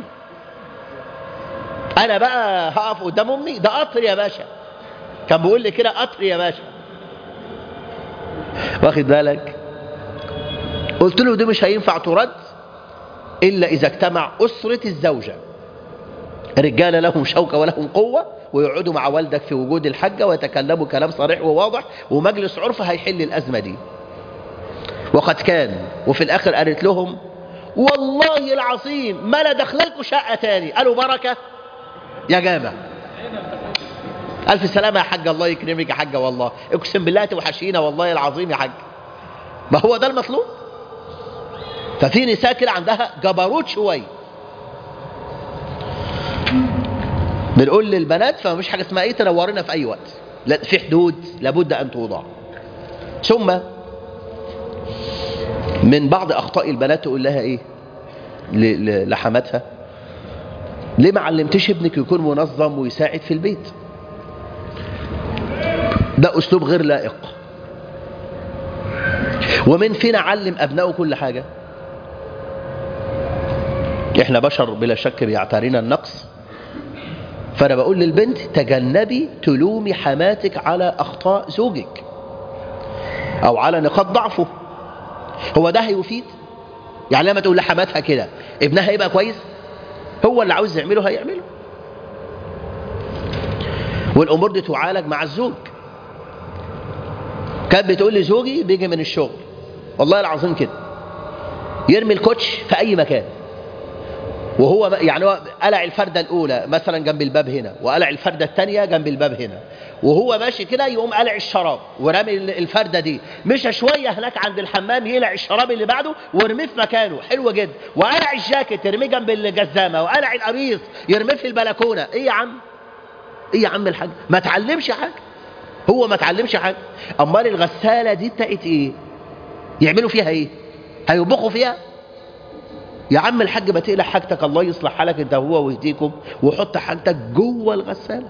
أنا بقى هقف قدام أمي ده قطر يا باشا كان بيقول لي كده قطر يا باشا واخد بالك قلت له دي مش هينفع ترد إلا إذا اجتمع أسرة الزوجة رجال لهم شوكة ولهم قوة ويقعدوا مع والدك في وجود الحجة ويتكلموا كلام صريح وواضح ومجلس عرف هيحل الأزمة دي وقد كان وفي الآخر قالت لهم والله العظيم ما لا دخللكم شقة تاني قالوا بركة يا جامع ألف سلامة يا حاجة الله يكرمك يا حاجة والله اقسم بالله توحشينا والله العظيم يا حاجة ما هو ده المطلوب ففي نساء كده عندها جبروت شويه بنقول للبنات فما فيش حاجه اسمها ايه تنورنا في اي وقت لا في حدود لابد ان توضع ثم من بعض اخطاء البنات تقول لها ايه ل- ل- لحماتها ليه ما علمتش ابنك يكون منظم ويساعد في البيت ده اسلوب غير لائق ومن فينا علم ابنائه كل حاجه احنا بشر بلا شك بيعترينا النقص فانا بقول للبنت تجنبي تلومي حماتك على اخطاء زوجك او على نقاط ضعفه هو ده هيفيد يعني لما تقول لحماتها كده ابنها هيبقى كويس هو اللي عاوز يعمله هيعمله والامور دي تعالج مع الزوج كانت بتقول لي زوجي بيجي من الشغل والله العظيم كده يرمي الكوتش في اي مكان وهو يعني هو قلع الفردة الأولى مثلا جنب الباب هنا وقلع الفردة الثانية جنب الباب هنا وهو ماشي كده يقوم قلع الشراب ورامي الفردة دي مشى شوية هناك عند الحمام يقلع الشراب اللي بعده ويرميه في مكانه حلو جدا وقلع الجاكيت يرميه جنب الجزامة وقلع القميص يرميه في البلكونة ايه يا عم ايه يا عم الحاج ما تعلمش حاجة هو ما تعلمش حاجة امال الغسالة دي بتاعت ايه يعملوا فيها ايه هيطبخوا فيها يا عم الحاج ما تقلع حاجتك الله يصلح حالك انت وهو ويهديكم وحط حاجتك جوه الغسالة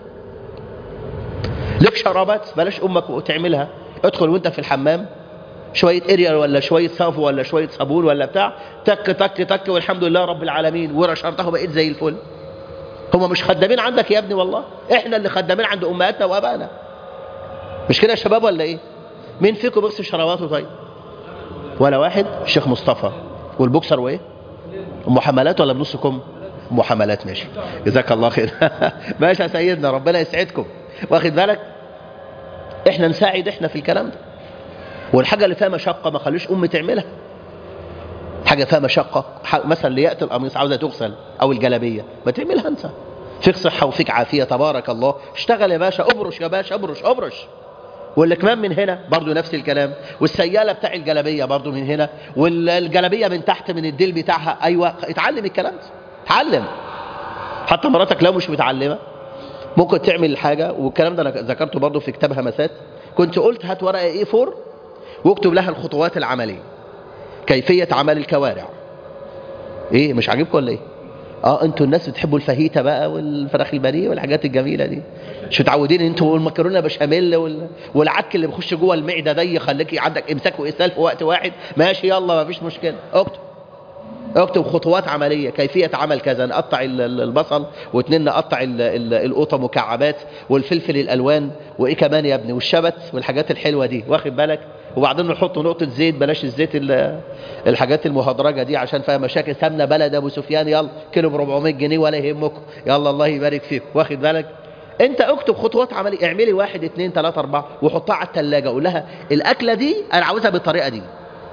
لك شرابات بلاش امك تعملها ادخل وانت في الحمام شوية اريال ولا شوية صافو ولا شوية صابون ولا بتاع تك تك تك والحمد لله رب العالمين ورشرته بقيت زي الفل هم مش خدامين عندك يا ابني والله احنا اللي خدامين عند امهاتنا وابائنا مش كده يا شباب ولا ايه مين فيكم بيغسل شراباته طيب ولا واحد الشيخ مصطفى والبوكسر وايه ام حملات ولا بنصكم ام حملات ماشي جزاك الله خير ماشي يا سيدنا ربنا يسعدكم واخد بالك احنا نساعد احنا في الكلام ده والحاجه اللي فيها مشقه ما خليش ام تعملها حاجه فيها مشقه مثلا ليات القميص عاوزه تغسل او الجلابيه ما تعملها انت فيك صحه وفيك عافيه تبارك الله اشتغل يا باشا ابرش يا باشا ابرش ابرش والكمام من هنا برضو نفس الكلام والسيالة بتاع الجلبية برضو من هنا والجلبية من تحت من الديل بتاعها أيوة اتعلم الكلام ده اتعلم حتى مراتك لو مش متعلمة ممكن تعمل الحاجة والكلام ده أنا ذكرته برضو في كتاب همسات كنت قلت هات ورقة ايه فور واكتب لها الخطوات العملية كيفية عمل الكوارع ايه مش عاجبكم ولا ايه اه انتوا الناس بتحبوا الفاهيتا بقى والفراخ البانيه والحاجات الجميله دي مش متعودين انتوا والمكرونه بشاميل وال... والعك اللي بيخش جوه المعده ده يخليك عندك امساك واسهال في وقت واحد ماشي يلا ما فيش مشكله اكتب اكتب خطوات عمليه كيفيه عمل كذا نقطع البصل واثنين نقطع القطه مكعبات والفلفل الالوان وايه كمان يا ابني والشبت والحاجات الحلوه دي واخد بالك وبعدين نحط نقطة زيت بلاش الزيت الحاجات المهدرجة دي عشان فيها مشاكل سمنة بلد أبو سفيان يلا كيلو ب 400 جنيه ولا يهمكم يلا الله يبارك فيكم واخد بالك انت اكتب خطوات عملية اعملي واحد اثنين ثلاثة اربعة وحطها على الثلاجة قول لها الاكلة دي انا عاوزها بالطريقة دي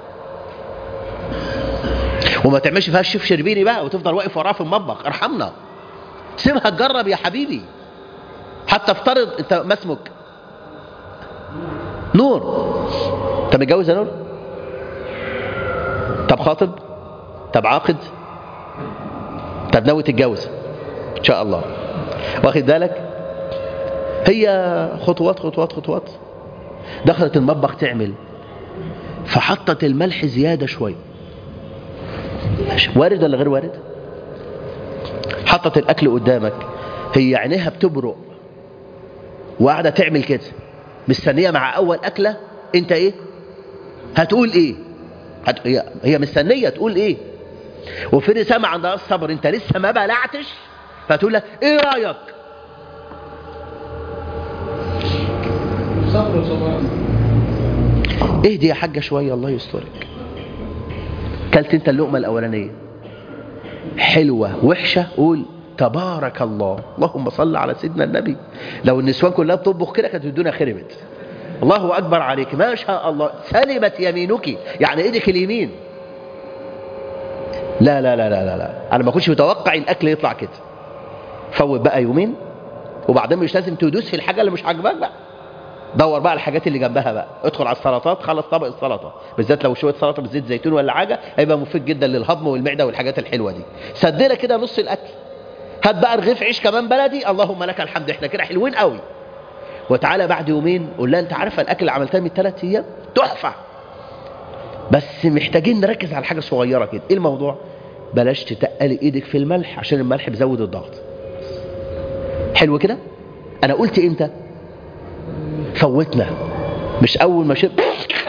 وما تعملش فيها الشيف شربيني بقى وتفضل واقف وراها في المطبخ ارحمنا سيبها تجرب يا حبيبي حتى افترض انت ما اسمك نور انت متجوز يا نور طب خاطب طب عاقد طب ناوي تتجوز ان شاء الله واخد بالك هي خطوات خطوات خطوات دخلت المطبخ تعمل فحطت الملح زيادة شوية وارد ولا غير وارد حطت الأكل قدامك هي عينيها بتبرق وقاعدة تعمل كده مستنية مع أول أكلة أنت إيه هتقول إيه هت... هي... هي مستنية تقول إيه وفي رسامة عندها الصبر أنت لسه ما بلعتش فتقول لك إيه رأيك صبر وصبر اهدي يا حاجة شوية الله يسترك كلت انت اللقمة الأولانية حلوة وحشة قول تبارك الله اللهم صل على سيدنا النبي لو النسوان كلها بتطبخ كده كانت الدنيا خربت الله أكبر عليك ما شاء الله سلمت يمينك يعني ايدك اليمين لا لا لا لا لا, لا. أنا ما كنتش متوقع الأكل يطلع كده فوت بقى يومين وبعدين مش لازم تدوس في الحاجة اللي مش عاجباك بقى دور بقى الحاجات اللي جنبها بقى ادخل على السلطات خلص طبق السلطه بالذات لو شويه سلطه بزيت زيتون ولا حاجه هيبقى مفيد جدا للهضم والمعده والحاجات الحلوه دي سدنا كده نص الاكل هات بقى رغيف عيش كمان بلدي اللهم لك الحمد احنا كده حلوين قوي وتعالى بعد يومين قول لها انت عارفه الاكل اللي عملتها من ثلاث ايام تحفه بس محتاجين نركز على حاجه صغيره كده ايه الموضوع بلاش تتقلي ايدك في الملح عشان الملح بيزود الضغط حلو كده انا قلت امتى فوتنا مش اول ما شرب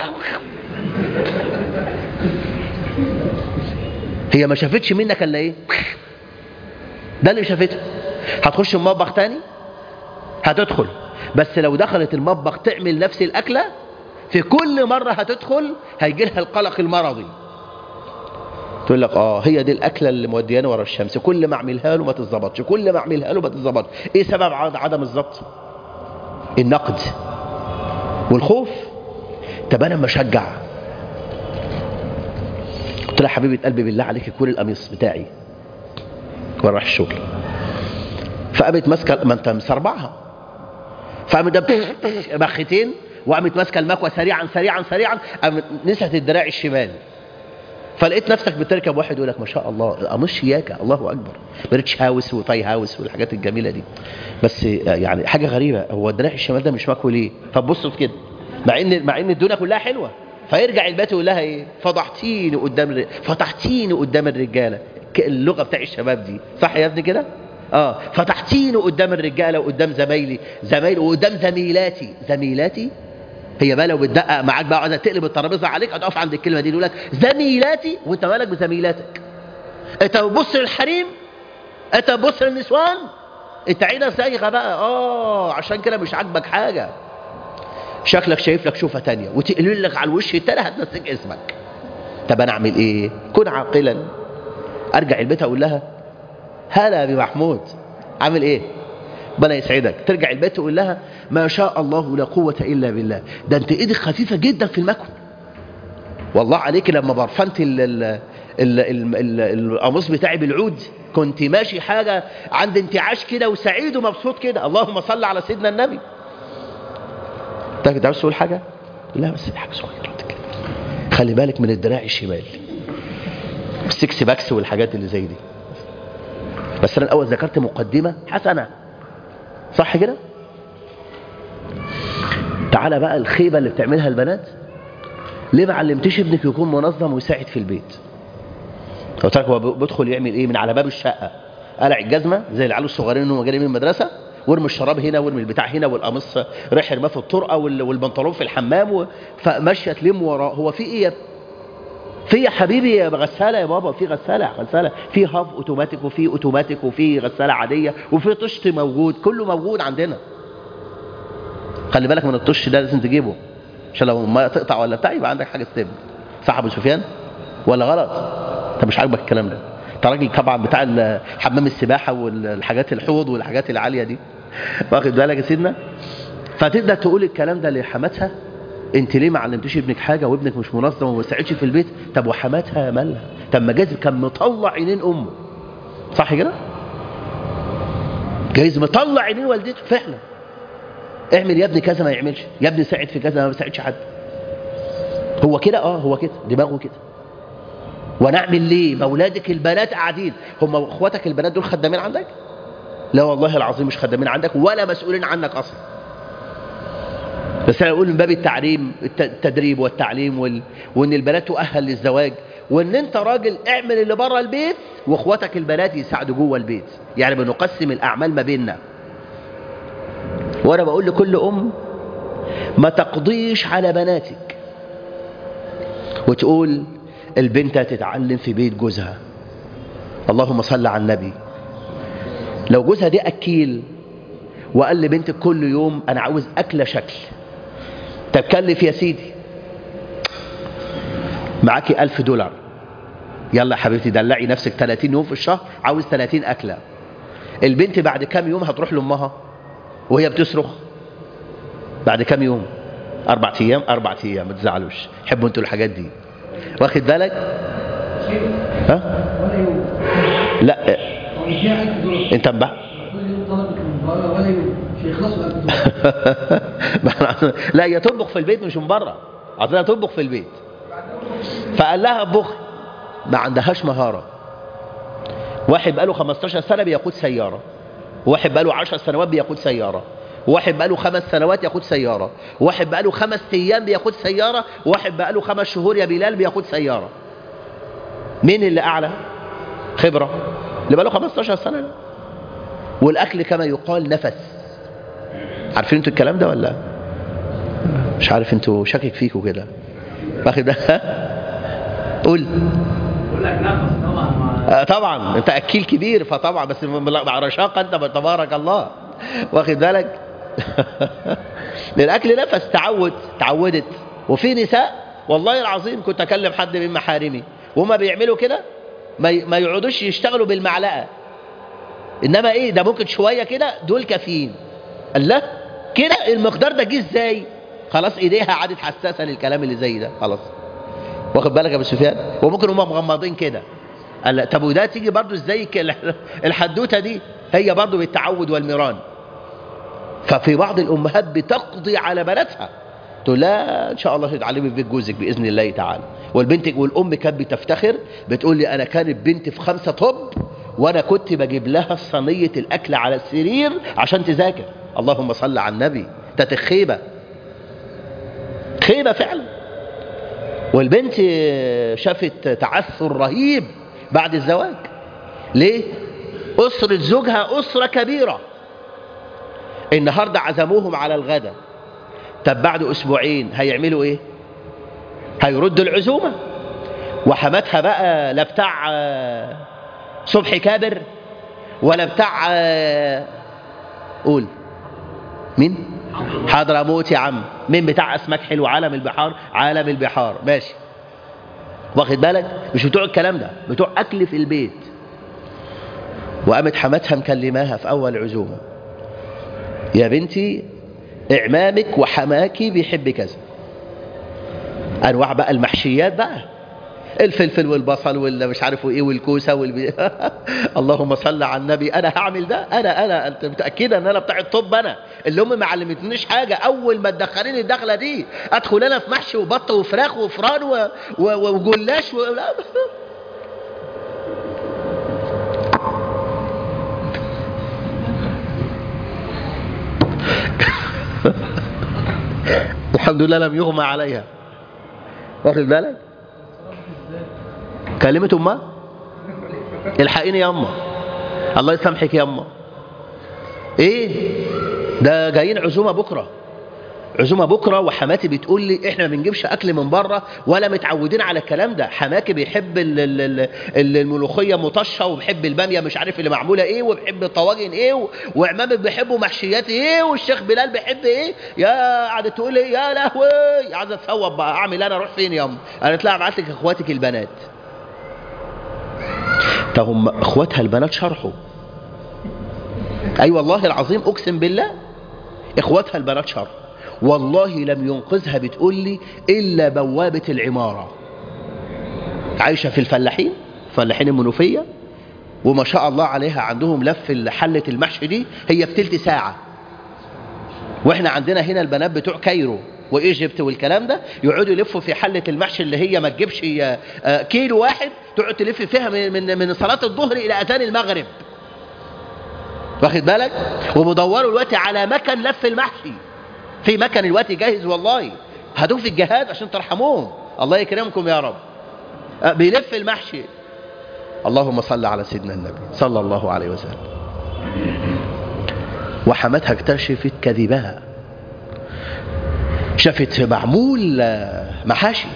هي ما شافتش منك الا ايه ده اللي شافته هتخش المطبخ تاني هتدخل بس لو دخلت المطبخ تعمل نفس الاكله في كل مره هتدخل هيجي لها القلق المرضي تقول لك اه هي دي الاكله اللي مودياني ورا الشمس كل ما اعملها له ما تتظبطش كل ما اعملها له ما تتظبطش ايه سبب عدم الظبط النقد والخوف طب انا اما اشجع قلت لها حبيبه قلبي بالله عليك كل القميص بتاعي وانا رايح الشغل فقامت ماسكه ما انت مسربعها فقامت ده بختين وقامت ماسكه المكوى سريعا سريعا سريعا قامت نسيت الدراع الشمال فلقيت نفسك بتركب واحد يقول لك ما شاء الله قميص شياكه الله اكبر بريتش هاوس وطاي هاوس والحاجات الجميله دي بس يعني حاجه غريبه هو الدراع الشمال ده مش مكوي ليه طب بصوا في كده مع ان مع ان الدنيا كلها حلوه فيرجع البيت يقول لها ايه فضحتيني قدام الر... فتحتيني قدام الرجاله اللغه بتاع الشباب دي صح يا ابني كده اه فتحتيني قدام الرجاله وقدام زمايلي زمايلي وقدام زميلاتي زميلاتي هي بقى لو بتدقق معاك بقى عايزه تقلب الترابيزه عليك هتقف عند الكلمه دي يقول لك زميلاتي وانت مالك بزميلاتك انت بتبص للحريم انت بتبص للنسوان انت عينك زيغه بقى اه عشان كده مش عاجبك حاجه شكلك شايف لك شوفه تانية وتقلل لك على الوش التاني هتنسيك اسمك طب انا اعمل ايه كن عاقلا ارجع البيت اقول لها هلا يا ابي محمود عامل ايه ربنا يسعدك ترجع البيت تقول لها ما شاء الله لا قوة إلا بالله ده انت ايدك خفيفة جدا في المكوى والله عليك لما برفنت ال- ال- ال- ال- ال- القميص بتاعي بالعود كنت ماشي حاجة عند انتعاش كده وسعيد ومبسوط كده اللهم صل على سيدنا النبي انت كنت عاوز تقول حاجة لا بس دي حاجة صغيرة كده خلي بالك من الدراع الشمال السكس باكس والحاجات اللي زي دي بس انا الاول ذكرت مقدمة حسنة صح كده تعالى بقى الخيبة اللي بتعملها البنات ليه ما علمتش ابنك يكون منظم ويساعد في البيت قلت لك هو بيدخل يعمل ايه من على باب الشقة قلع الجزمة زي العيال الصغيرين اللي هم جايين من المدرسة وارمي الشراب هنا وارمي البتاع هنا والقميص رايح يرماه في الطرقة وال- والبنطلون في الحمام و... فماشية تلم وراه هو في ايه يا في يا حبيبي يا غسالة يا بابا في غسالة غسالة في هاف اوتوماتيك وفي اوتوماتيك وفي غسالة عادية وفي طشت موجود كله موجود عندنا خلي بالك من الطش ده لازم تجيبه عشان لو ما تقطع ولا بتاع يبقى عندك حاجة ستيبل صح ابو سفيان ولا غلط انت مش عاجبك الكلام ده انت راجل طبعا بتاع ال- حمام السباحة والحاجات الحوض والحاجات العالية دي واخد بالك يا سيدنا فتبدأ تقول الكلام ده لحماتها انت ليه ما علمتيش ابنك حاجة وابنك مش منظم وما بيساعدش في البيت طب وحماتها مالها طب ما جايز كان مطلع عينين امه صح كده جايز مطلع عينين والدته فعلا اعمل يا ابني كذا ما يعملش يا ابني ساعد في كذا ما بيساعدش حد هو كده اه هو كده دماغه كده وانا اعمل ليه ما اولادك البنات قاعدين هم اخواتك البنات دول خدامين عندك لا والله العظيم مش خدامين عندك ولا مسؤولين عنك اصلا بس انا اقول من باب التعليم الت- التدريب والتعليم وال... وان البنات تؤهل للزواج وان انت راجل اعمل اللي بره البيت واخواتك البنات يساعدوا جوه البيت يعني بنقسم الاعمال ما بيننا وانا بقول لكل ام ما تقضيش على بناتك وتقول البنت هتتعلم في بيت جوزها اللهم صل على النبي لو جوزها دي اكيل وقال لبنتك كل يوم انا عاوز اكله شكل طب كلف يا سيدي معاكي ألف دولار يلا يا حبيبتي دلعي نفسك 30 يوم في الشهر عاوز 30 أكلة البنت بعد كام يوم هتروح لأمها وهي بتصرخ بعد كام يوم أربع أيام أربع أيام ما تزعلوش حبوا انتوا الحاجات دي واخد بالك ها ولا يوم لا هو مش فيها 1000 دولار انت مبح كل يوم طلبت من بره ولا يوم مش هيخلصوا 1000 دولار لا هي تطبخ في البيت مش من بره عايزاها تطبخ في البيت فقال لها اطبخي ما عندهاش مهارة واحد بقاله 15 سنة بيقود سيارة واحد بقاله 10 سنوات بيقود سيارة واحد بقاله خمس سنوات يقود سيارة واحد بقاله خمس أيام بيقود سيارة واحد بقاله خمس شهور يا بلال بيقود سيارة مين اللي أعلى خبرة اللي بقاله 15 سنة والأكل كما يقال نفس عارفين انتوا الكلام ده ولا مش عارف انتوا شاكك فيكوا كده واخد قول بقول لك نفس طبعا ما آه طبعا انت اكيل كبير فطبعا بس مع رشاقه انت تبارك الله واخد بالك الاكل نفس تعود تعودت وفي نساء والله العظيم كنت اكلم حد من محارمي وهما بيعملوا كده ما ي- ما يقعدوش يشتغلوا بالمعلقه انما ايه ده ممكن شويه كده دول كافيين الله كده المقدار ده جه ازاي خلاص ايديها عادت حساسه للكلام اللي زي ده خلاص واخد بالك يا ابو سفيان وممكن هم مغمضين كده قال لا، طب وده تيجي برضو ازاي ك- الحدوته دي هي برضو بالتعود والميران ففي بعض الامهات بتقضي على بناتها تقول لا ان شاء الله تتعلمي في بيت جوزك باذن الله تعالى والبنت والام كانت بتفتخر بتقول لي انا كانت بنتي في خمسه طب وانا كنت بجيب لها صينيه الاكل على السرير عشان تذاكر اللهم صل على النبي ده خيبه خيبه فعلا والبنت شافت تعثر رهيب بعد الزواج ليه اسره زوجها اسره كبيره النهارده عزموهم على الغداء طب بعد اسبوعين هيعملوا ايه هيردوا العزومه وحماتها بقى لا بتاع آه، صبحي كابر ولا بتاع آه، قول مين حضرموت يا عم مين بتاع اسماك حلو عالم البحار عالم البحار ماشي واخد بالك مش بتوع الكلام ده بتوع اكل في البيت وقامت حماتها مكلماها في اول عزومه يا بنتي اعمامك وحماكي بيحب كذا انواع بقى المحشيات بقى الفلفل والبصل واللي مش عارف ايه والكوسه والبي... اللهم صل على النبي انا هعمل ده انا انا انت متاكده ان انا بتاع الطب انا اللي امي ما علمتنيش حاجه اول ما تدخليني الدخله دي ادخل انا في محشي وبط وفراخ وفران و... و... وجلاش و... لا. الحمد لله لم يغمى عليها واخد بالك كلمت امها الحقيني يا اما الله يسامحك يا اما ايه ده جايين عزومه بكره عزومه بكره وحماتي بتقول لي احنا ما بنجيبش اكل من بره ولا متعودين على الكلام ده حماكي بيحب ال- ال- ال- ال- الملوخيه مطشه وبيحب الباميه مش عارف اللي معموله ايه وبيحب الطواجن ايه و- وعمامك بيحبوا محشيات ايه والشيخ بلال بيحب ايه يا قعدت تقول لي يا لهوي عايزه تصوب بقى اعمل إيه؟ انا اروح فين يا ام قالت لها ابعت لك اخواتك البنات فهم اخواتها البنات شرحوا اي أيوة والله العظيم اقسم بالله اخواتها البنات شرحوا والله لم ينقذها بتقول لي الا بوابه العماره عايشه في الفلاحين فلاحين المنوفيه وما شاء الله عليها عندهم لف حله المحشي دي هي في تلت ساعه واحنا عندنا هنا البنات بتوع كايرو وايجيبت والكلام ده يقعدوا يلفوا في حله المحشي اللي هي ما تجيبش آه، آه، كيلو واحد تقعد تلف فيها من من من صلاه الظهر الى اذان المغرب واخد بالك وبدوروا دلوقتي على مكان لف المحشي في مكان دلوقتي جاهز والله هاتوه في الجهاد عشان ترحموهم الله يكرمكم يا رب آه، بيلف المحشي اللهم صل على سيدنا النبي صلى الله عليه وسلم وحماتها اكتشفت كذبها شافت معمول آه، محاشي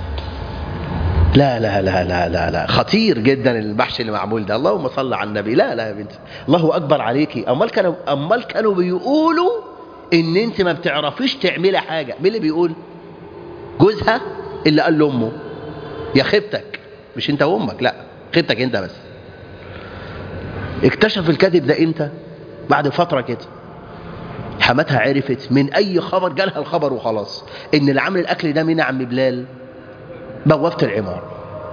لا لا لا لا لا لا خطير جدا المحشي اللي معمول ده اللهم صل على النبي لا لا يا بنتي الله اكبر عليكي امال كانوا امال كانوا بيقولوا ان انت ما بتعرفيش تعملي حاجه مين اللي بيقول جوزها اللي قال لامه يا خيبتك مش انت وامك لا خيبتك انت بس اكتشف الكذب ده امتى بعد فتره كده حماتها عرفت من اي خبر جالها الخبر وخلاص ان اللي عامل الاكل ده مين يا عم بلال بوابه العماره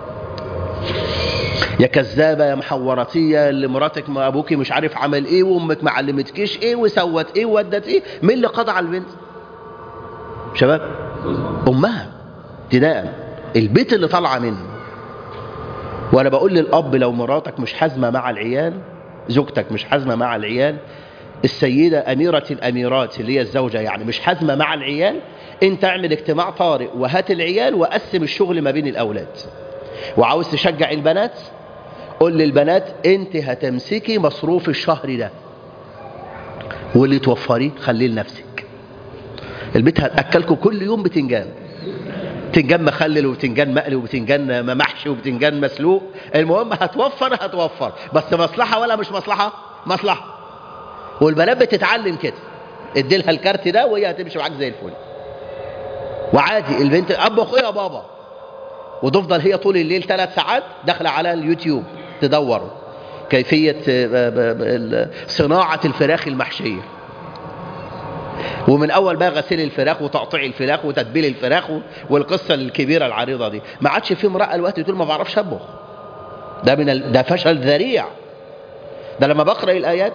يا كذابه يا محوراتيه اللي مراتك ما ابوكي مش عارف عمل ايه وامك ما علمتكيش ايه وسوت ايه وودت ايه مين اللي قضى على البنت شباب امها ابتداء البيت اللي طالعه منه وانا بقول للاب لو مراتك مش حازمه مع العيال زوجتك مش حازمه مع العيال السيده اميره الاميرات اللي هي الزوجه يعني مش حازمه مع العيال انت اعمل اجتماع طارئ وهات العيال وقسم الشغل ما بين الاولاد وعاوز تشجع البنات قول للبنات انت هتمسكي مصروف الشهر ده واللي توفريه خليه لنفسك البيت هتاكلكم كل يوم بتنجان بتنجان مخلل وبتنجان مقلي وبتنجان محشي وبتنجان مسلوق المهم هتوفر هتوفر بس مصلحه ولا مش مصلحه مصلحه والبنات بتتعلم كده اديلها الكارت ده وهي هتمشي معاك زي الفل وعادي البنت اب اخويا يا بابا وتفضل هي طول الليل ثلاث ساعات داخله على اليوتيوب تدور كيفيه آه، ب- ب- ال- صناعه الفراخ المحشيه ومن اول بقى غسيل الفراخ وتقطيع الفراخ وتتبيل الفراخ والقصه الكبيره العريضه دي ما عادش في امراه الوقت تقول ما بعرفش اطبخ ده من ال... ده فشل ذريع ده لما بقرا الايات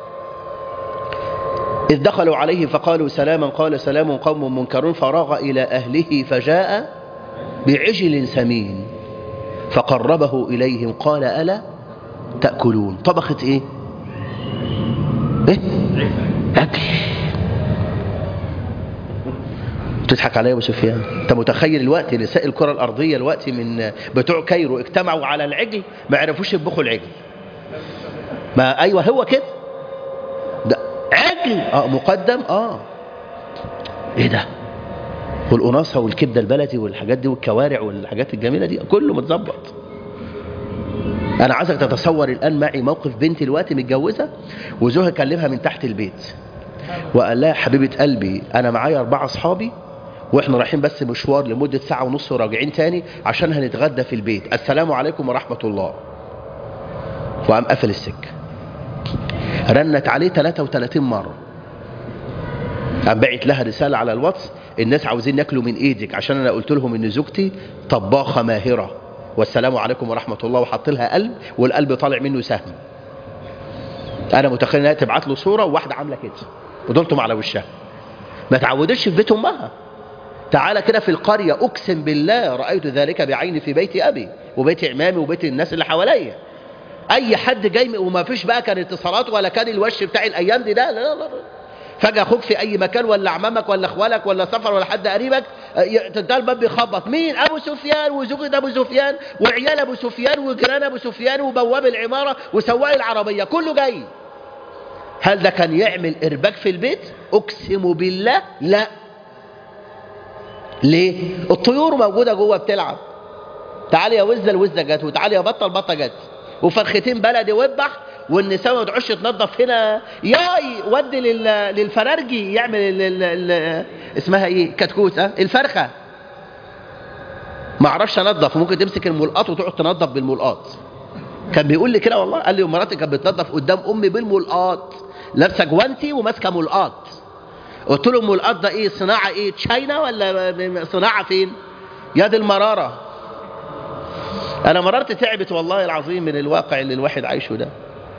إذ دخلوا عليه فقالوا سلاما قال سلام قوم منكرون فراغ إلى أهله فجاء بعجل سمين فقربه إليهم قال ألا تأكلون طبخة إيه؟ إيه؟ أكل تضحك عليا ابو سفيان انت متخيل الوقت نساء الكره الارضيه الوقت من بتوع كايرو اجتمعوا على العجل ما عرفوش يطبخوا العجل ما ايوه هو كده ده عجل اه مقدم اه ايه ده والقناصه والكبده البلدي والحاجات دي والكوارع والحاجات الجميله دي كله متظبط انا عايزك تتصور الان معي موقف بنتي دلوقتي متجوزه وزوجها كلمها من تحت البيت وقال لها حبيبه قلبي انا معايا اربعه اصحابي واحنا رايحين بس مشوار لمده ساعه ونص وراجعين تاني عشان هنتغدى في البيت السلام عليكم ورحمه الله وقام قفل السكه رنت عليه 33 مره قام بعت لها رساله على الواتس الناس عاوزين ياكلوا من ايدك عشان انا قلت لهم ان زوجتي طباخه ماهره والسلام عليكم ورحمه الله وحط لها قلب والقلب طالع منه سهم انا متخيل انها تبعت له صوره وواحده عامله كده ودولتم على وشها ما تعودش في بيت امها تعالى كده في القريه اقسم بالله رايت ذلك بعيني في بيت ابي وبيت عمامي وبيت الناس اللي حواليا اي حد جاي وما فيش بقى كان اتصالات ولا كان الوش بتاع الايام دي ده لا لا لا فجاه اخوك في اي مكان ولا عمامك ولا اخوالك ولا سفر ولا حد قريبك تلقى الباب بيخبط مين ابو سفيان وزوجة ابو سفيان وعيال ابو سفيان وجيران ابو سفيان وبواب العماره وسواق العربيه كله جاي هل ده كان يعمل ارباك في البيت اقسم بالله لا ليه الطيور موجوده جوه بتلعب تعالي يا وزه الوزه جت وتعالي يا بطه البطه جت وفرختين بلدي وذبح والنساء ما تقعدش تنظف هنا ياي ودي لل... للفرارجي يعمل ال... ال... ال... اسمها ايه كتكوت ها الفرخه ما اعرفش انظف وممكن تمسك الملقاط وتقعد تنظف بالملقاط كان بيقول لي كده والله قال لي مراتي كانت بتنظف قدام امي بالملقاط لابسه جوانتي وماسكه ملقاط قلت له الملقاط ده ايه صناعه ايه تشاينا ولا صناعه فين يد المراره انا مررت تعبت والله العظيم من الواقع اللي الواحد عايشه ده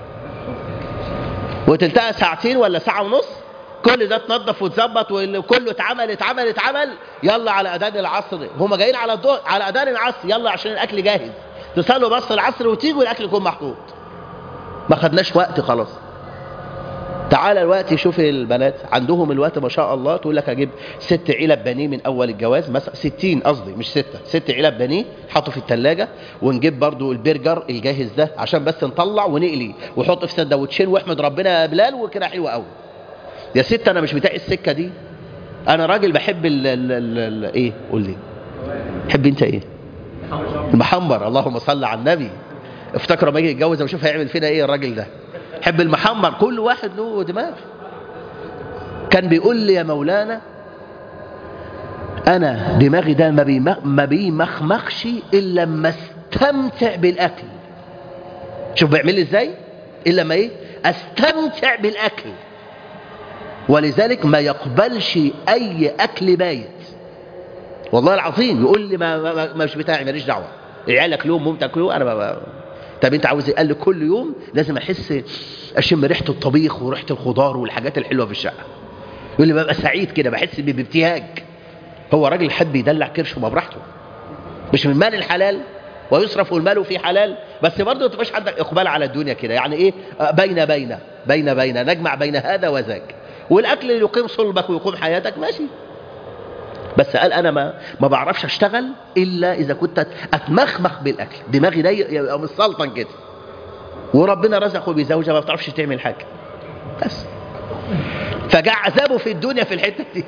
وتلتقى ساعتين ولا ساعه ونص كل ده اتنظف واتظبط وكله اتعمل اتعمل اتعمل يلا على اذان العصر هما جايين على الظهر على اذان العصر يلا عشان الاكل جاهز تصلوا بس العصر وتيجوا الاكل يكون محطوط ما خدناش وقت خلاص تعالى الوقت شوف البنات عندهم الوقت ما شاء الله تقول لك اجيب ست علب بانيه من اول الجواز مثلا 60 قصدي مش ستة ست علب بانيه حطه في الثلاجه ونجيب برضو البرجر الجاهز ده عشان بس نطلع ونقلي وحط في سندوتشين واحمد ربنا يا بلال وكده حلو قوي يا ست انا مش بتاع السكه دي انا راجل بحب ال ال ال ال ايه قول لي تحب انت ايه المحمر اللهم صل على النبي افتكر لما يجي يتجوز واشوف هيعمل فينا ايه الراجل ده حب المحمر كل واحد له دماغ كان بيقول لي يا مولانا انا دماغي ده ما, بيمخ ما بيمخمخش الا لما استمتع بالاكل شوف بيعمل لي ازاي الا ما ايه استمتع بالاكل ولذلك ما يقبلش اي اكل بايت والله العظيم يقول لي ما, ما, ما مش بتاعي ماليش دعوه عيالك لهم ممتع كله انا ما طب انت عاوز ايه قال لي كل يوم لازم احس اشم ريحه الطبيخ وريحه الخضار والحاجات الحلوه في الشقه يقول لي ببقى سعيد كده بحس بابتهاج هو راجل حد يدلع كرشه ما براحته مش من مال الحلال ويصرف المال في حلال بس برضه ما تبقاش عندك اقبال على الدنيا كده يعني ايه بين بين بين بين نجمع بين هذا وذاك والاكل اللي يقيم صلبك ويقوم حياتك ماشي بس قال انا ما ما بعرفش اشتغل الا اذا كنت اتمخمخ بالاكل دماغي ده يبقى متسلطن كده وربنا رزقه بزوجه ما بتعرفش تعمل حاجه بس فجاء عذابه في الدنيا في الحته دي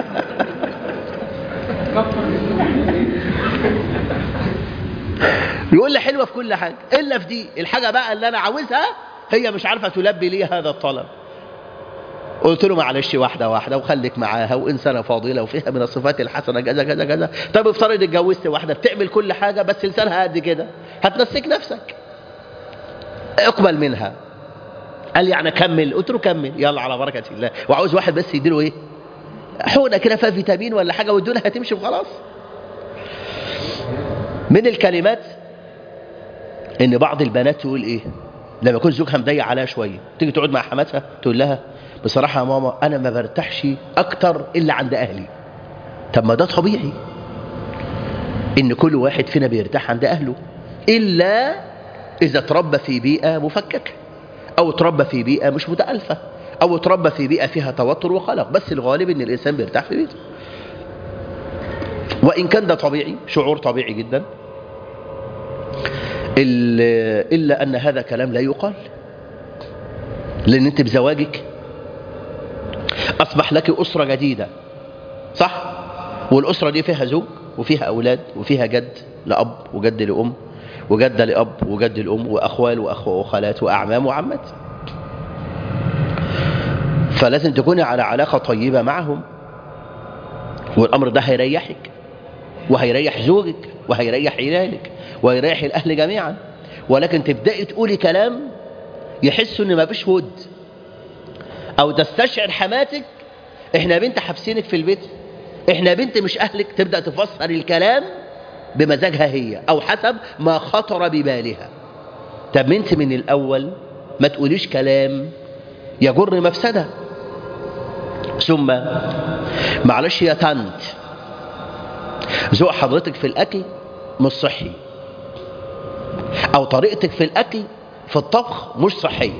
يقول لي حلوه في كل حاجه الا في دي الحاجه بقى اللي انا عاوزها هي مش عارفه تلبي لي هذا الطلب قلت له معلش واحده واحده وخليك معاها وانسانه فاضله وفيها من الصفات الحسنه كذا كذا كذا طب افترض اتجوزت واحده بتعمل كل حاجه بس لسانها قد كده هتنسيك نفسك اقبل منها قال لي يعني كمل قلت له كمل يلا على بركه الله وعاوز واحد بس يديله ايه حقنه كده فيها فيتامين ولا حاجه ويدولها هتمشي وخلاص من الكلمات ان بعض البنات تقول ايه لما يكون زوجها مضيق عليها شويه تيجي تقعد مع حماتها تقول لها بصراحه يا ماما انا ما برتاحش اكتر الا عند اهلي طب ما ده طبيعي ان كل واحد فينا بيرتاح عند اهله الا اذا تربى في بيئه مفككه او تربى في بيئه مش متالفه او تربى في بيئه فيها توتر وقلق بس الغالب ان الانسان بيرتاح في بيته وان كان ده طبيعي شعور طبيعي جدا إلا إلا أن هذا كلام لا يقال لأن أنت بزواجك أصبح لك أسرة جديدة صح؟ والأسرة دي فيها زوج وفيها أولاد وفيها جد لأب وجد لأم وجد لأب وجد لأم وأخوال وأخوة وخالات وأعمام وعمات فلازم تكوني على علاقة طيبة معهم والأمر ده هيريحك وهيريح زوجك وهيريح عيالك ويريح الأهل جميعا ولكن تبدأي تقولي كلام يحسوا ان ما فيش ود او تستشعر حماتك احنا بنت حابسينك في البيت احنا بنت مش اهلك تبدأ تفسر الكلام بمزاجها هي او حسب ما خطر ببالها طب انت من الاول ما تقوليش كلام يجر مفسدة ثم معلش يا تانت ذوق حضرتك في الاكل مش صحي او طريقتك في الاكل في الطبخ مش صحيه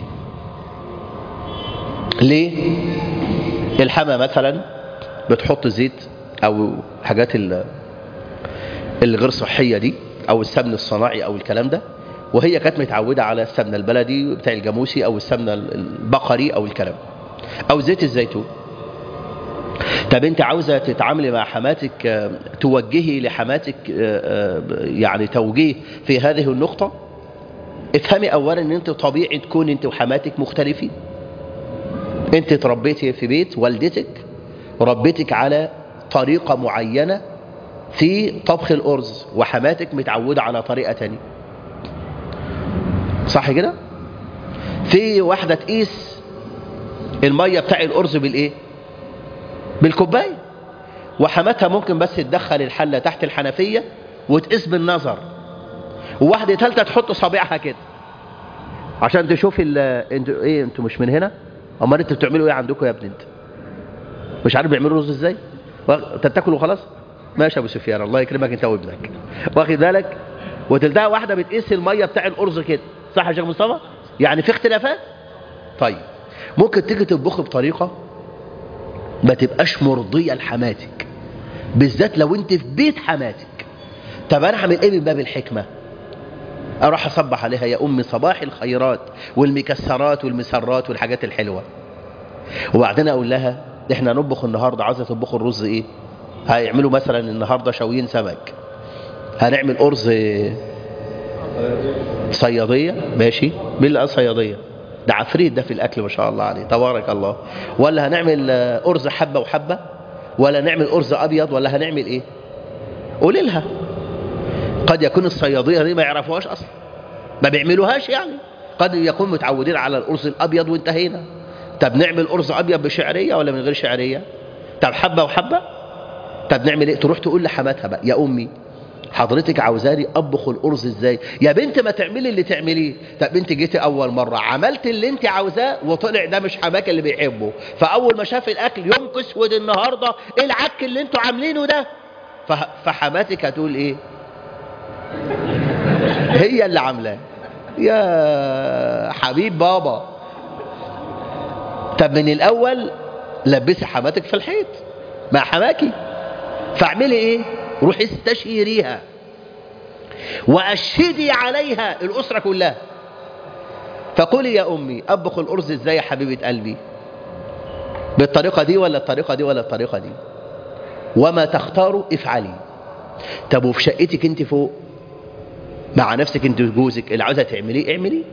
ليه الحمى مثلا بتحط زيت او حاجات ال- الغير صحيه دي او السمن الصناعي او الكلام ده وهي كانت متعوده على السمنه البلدي بتاع الجاموسي او السمنه البقري او الكلام او زيت الزيتون طب انت عاوزه تتعاملي مع حماتك آه، توجهي لحماتك آه، آه، يعني توجيه في هذه النقطه افهمي اولا ان انت طبيعي تكون انت وحماتك مختلفين انت تربيتي في بيت والدتك ربيتك على طريقه معينه في طبخ الارز وحماتك متعوده على طريقه تانية صح كده في واحده تقيس الميه بتاع الارز بالايه بالكوبايه وحماتها ممكن بس تدخل الحله تحت الحنفيه وتقيس بالنظر وواحده ثالثه تحط صابعها كده عشان تشوف ال انتوا ايه انتوا مش من هنا امال انتوا بتعملوا ايه عندكم يا ابني انت مش عارف بيعملوا رز ازاي وا- انت بتاكل وخلاص ماشي يا ابو سفيان الله يكرمك انت وابنك واخد بالك وتلتقى واحده بتقيس الميه بتاع الارز كده صح يا شيخ مصطفى يعني في اختلافات طيب ممكن تيجي تطبخي بطريقه ما تبقاش مرضيه لحماتك بالذات لو انت في بيت حماتك طب انا اعمل ايه من باب الحكمه اروح اصبح عليها يا امي صباح الخيرات والمكسرات والمسرات والحاجات الحلوه وبعدين اقول لها احنا نطبخ النهارده عايزه تطبخوا الرز ايه هيعملوا مثلا النهارده شويين سمك هنعمل ارز صياديه ماشي مين اللي قال صياديه ده عفريت ده في الاكل ما شاء الله عليه تبارك الله ولا هنعمل آه، ارز حبه وحبه ولا نعمل ارز ابيض ولا هنعمل ايه قولي لها قد يكون الصياديه دي ما يعرفوهاش اصلا ما بيعملوهاش يعني قد يكون متعودين على الارز الابيض وانتهينا طب نعمل ارز ابيض بشعريه ولا من غير شعريه طب حبه وحبه طب نعمل ايه تروح تقول لحماتها بقى يا امي حضرتك عاوزاني اطبخ الارز ازاي يا بنت ما تعملي اللي تعمليه طب انت جيتي اول مره عملت اللي انت عاوزاه وطلع ده مش حماك اللي بيحبه فاول ما شاف الاكل يوم اسود النهارده ايه العك اللي انتوا عاملينه ده فح- فحماتك هتقول ايه هي اللي عاملاه يا حبيب بابا طب من الاول لبسي حماتك في الحيط مع حماكي فاعملي ايه روحي استشيريها واشهدي عليها الاسره كلها فقولي يا امي اطبخ الارز ازاي يا حبيبه قلبي بالطريقه دي ولا الطريقه دي ولا الطريقه دي وما تختاروا افعلي طب وفي شقتك انت فوق مع نفسك انت وجوزك اللي عاوزه تعمليه اعمليه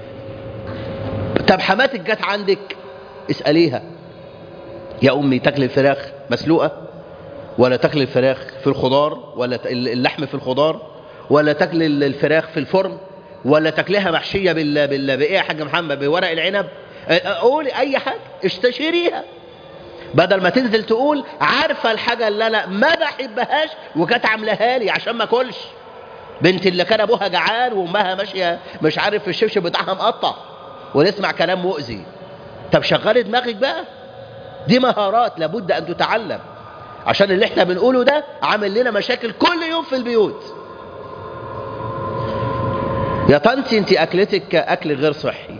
طب حماتك جت عندك اساليها يا امي تاكل الفراخ مسلوقه ولا تاكل الفراخ في الخضار ولا ت- اللحم في الخضار ولا تاكل ال- الفراخ في الفرن ولا تاكلها محشيه بال بال بايه يا حاج محمد بورق العنب قولي اي حاجة استشيريها بدل ما تنزل تقول عارفة الحاجة اللي انا ما بحبهاش وكانت عاملاها لي عشان ما اكلش بنت اللي كان ابوها جعان وامها ماشية مش عارف الشبشب بتاعها مقطع ونسمع كلام مؤذي طب شغلي دماغك بقى دي مهارات لابد ان تتعلم عشان اللي احنا بنقوله ده عامل لنا مشاكل كل يوم في البيوت يا طنطي انت اكلتك اكل غير صحي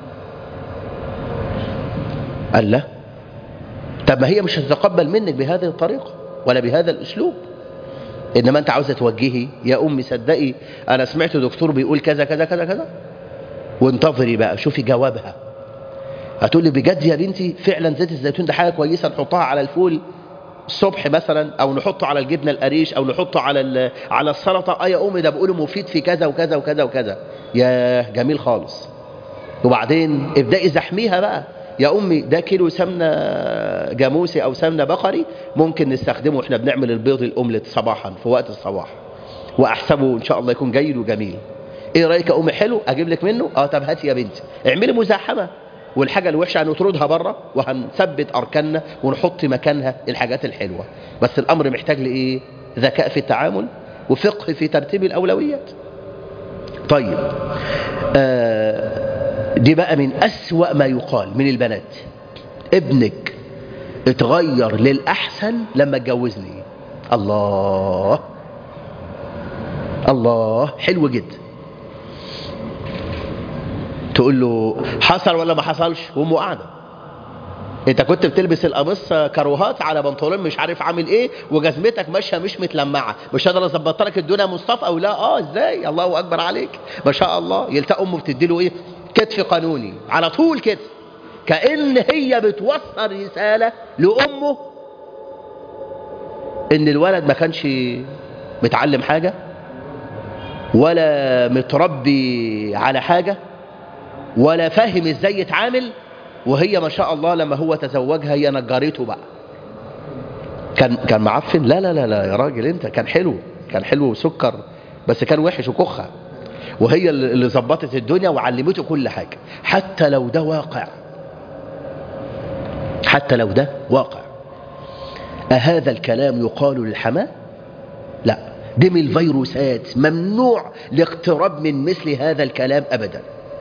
قال لا طب ما هي مش هتتقبل منك بهذه الطريقة ولا بهذا الاسلوب انما انت عاوزه توجهي يا امي صدقي انا سمعت دكتور بيقول كذا كذا كذا كذا وانتظري بقى شوفي جوابها هتقول لي بجد يا بنتي فعلا زيت الزيتون ده حاجه كويسه نحطها على الفول الصبح مثلا او نحطه على الجبنه القريش او نحطه على على السلطه اه يا امي ده بيقولوا مفيد في كذا وكذا وكذا وكذا يا جميل خالص وبعدين ابدأي زحميها بقى يا امي ده كيلو سمنه جاموسي او سمنه بقري ممكن نستخدمه واحنا بنعمل البيض الاومليت صباحا في وقت الصباح واحسبه ان شاء الله يكون جيد وجميل ايه رايك يا امي حلو اجيب لك منه اه طب هاتي يا بنتي اعملي مزاحمه والحاجة الوحشة هنطردها بره وهنثبت أركاننا ونحط مكانها الحاجات الحلوة بس الأمر محتاج لإيه ذكاء في التعامل وفقه في ترتيب الأولويات طيب آه دي بقى من أسوأ ما يقال من البنات ابنك اتغير للأحسن لما اتجوزني الله الله حلو جدا تقول له حصل ولا ما حصلش وامه قاعده انت كنت بتلبس القميص كروهات على بنطلون مش عارف عامل ايه وجزمتك ماشيه مش متلمعه مش قادر اظبط لك الدنيا مصطفى او لا اه ازاي الله اكبر عليك ما شاء الله يلتقى امه بتدي له ايه كتف قانوني على طول كده كأن هي بتوصل رسالة لأمه إن الولد ما كانش متعلم حاجة ولا متربي على حاجة ولا فاهم ازاي يتعامل وهي ما شاء الله لما هو تزوجها هي نجارته بقى كان كان معفن لا لا لا لا يا راجل انت كان حلو كان حلو وسكر بس كان وحش وكخه وهي اللي ظبطت الدنيا وعلمته كل حاجه حتى لو ده واقع حتى لو ده واقع أهذا الكلام يقال للحماة لا دي من الفيروسات ممنوع الاقتراب من مثل هذا الكلام أبدا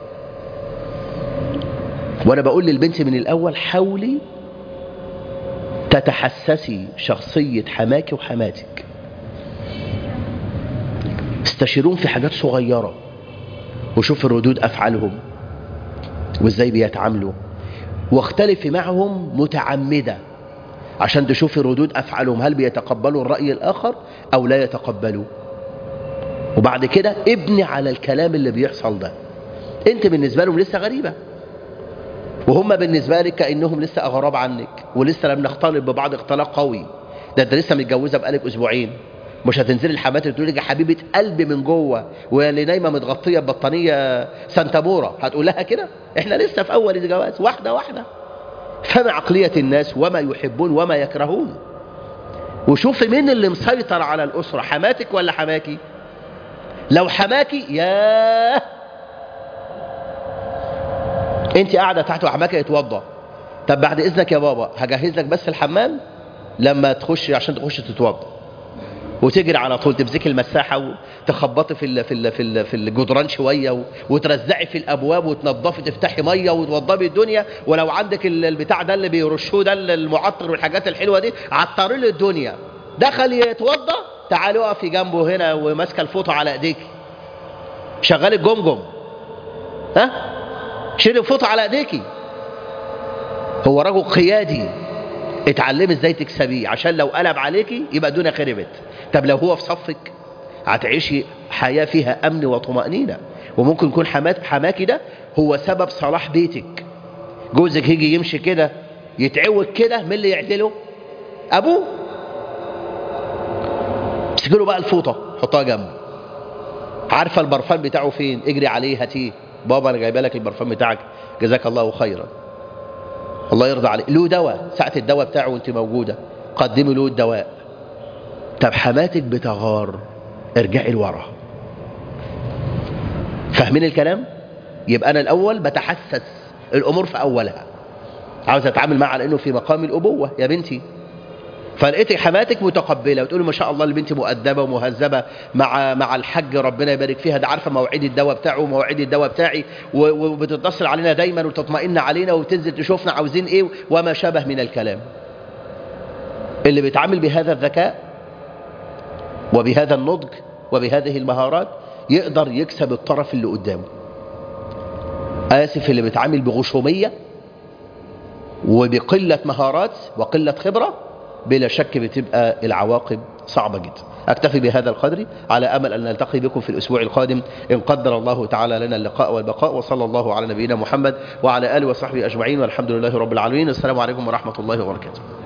وأنا بقول للبنت من الأول حاولي تتحسسي شخصية حماك وحماتك استشيرون في حاجات صغيرة وشوف ردود أفعالهم وإزاي بيتعاملوا واختلفي معهم متعمدة عشان تشوفي ردود أفعالهم هل بيتقبلوا الرأي الآخر أو لا يتقبلوا وبعد كده ابني على الكلام اللي بيحصل ده انت بالنسبة لهم لسه غريبة وهم بالنسبة لك كأنهم لسه أغراب عنك ولسه لم نختلط ببعض اختلاط قوي ده انت لسه متجوزة بقالك أسبوعين مش هتنزلي الحمات تقول لك يا حبيبة قلبي من جوه واللي نايمة متغطية ببطانية سانتامورا هتقول لها كده احنا لسه في أول الجواز واحدة واحدة فما عقلية الناس وما يحبون وما يكرهون وشوفي مين اللي مسيطر على الأسرة حماتك ولا حماكي لو حماكي ياه انت قاعدة تحت وحماكي يتوضى طب بعد إذنك يا بابا هجهز لك بس الحمام لما تخش عشان تخش تتوضى وتجري على طول تمسكي المساحة وتخبطي في ال في ال في ال في الجدران شوية وترزعي في الأبواب وتنظفي تفتحي مية وتوضبي الدنيا ولو عندك البتاع ده اللي بيرشوه ده المعطر والحاجات الحلوة دي عطري له الدنيا دخل يتوضى تعالي اقفي جنبه هنا وماسكه الفوطة على ايديك شغالي الجمجم ها شيلي الفوطة على ايديكي هو رجل قيادي اتعلمي ازاي تكسبيه عشان لو قلب عليكي يبقى الدنيا خربت طب لو هو في صفك هتعيشي حياة فيها أمن وطمأنينة وممكن يكون حمات حماكي ده هو سبب صلاح بيتك جوزك يجي يمشي كده يتعوج كده مين اللي يعدله أبوه امسكي له بقى الفوطة حطها جنبه عارفة البرفان بتاعه فين اجري عليه هاتيه بابا أنا جايبه لك البرفان بتاعك جزاك الله خيرا الله يرضى عليه له دواء ساعة الدواء بتاعه وانت موجودة قدمي له الدواء طب حماتك بتغار ارجعي لورا فاهمين الكلام يبقى انا الاول بتحسس الأمور في أولها عاوز أتعامل معها على أنه في مقام الأبوة يا بنتي فلقيت حماتك متقبلة وتقول ما شاء الله البنت مؤدبة ومهذبة مع مع الحج ربنا يبارك فيها ده عارفة مواعيد الدواء بتاعه ومواعيد الدواء بتاعي و- وبتتصل علينا دايما وتطمئن علينا وتنزل تشوفنا عاوزين ايه وما شابه من الكلام اللي بيتعامل بهذا الذكاء وبهذا النضج وبهذه المهارات يقدر يكسب الطرف اللي قدامه آسف اللي بيتعامل بغشومية وبقلة مهارات وقلة خبرة بلا شك بتبقى العواقب صعبة جدا أكتفي بهذا القدر على أمل أن نلتقي بكم في الأسبوع القادم إن قدر الله تعالى لنا اللقاء والبقاء وصلى الله على نبينا محمد وعلى آله وصحبه أجمعين والحمد لله رب العالمين السلام عليكم ورحمة الله وبركاته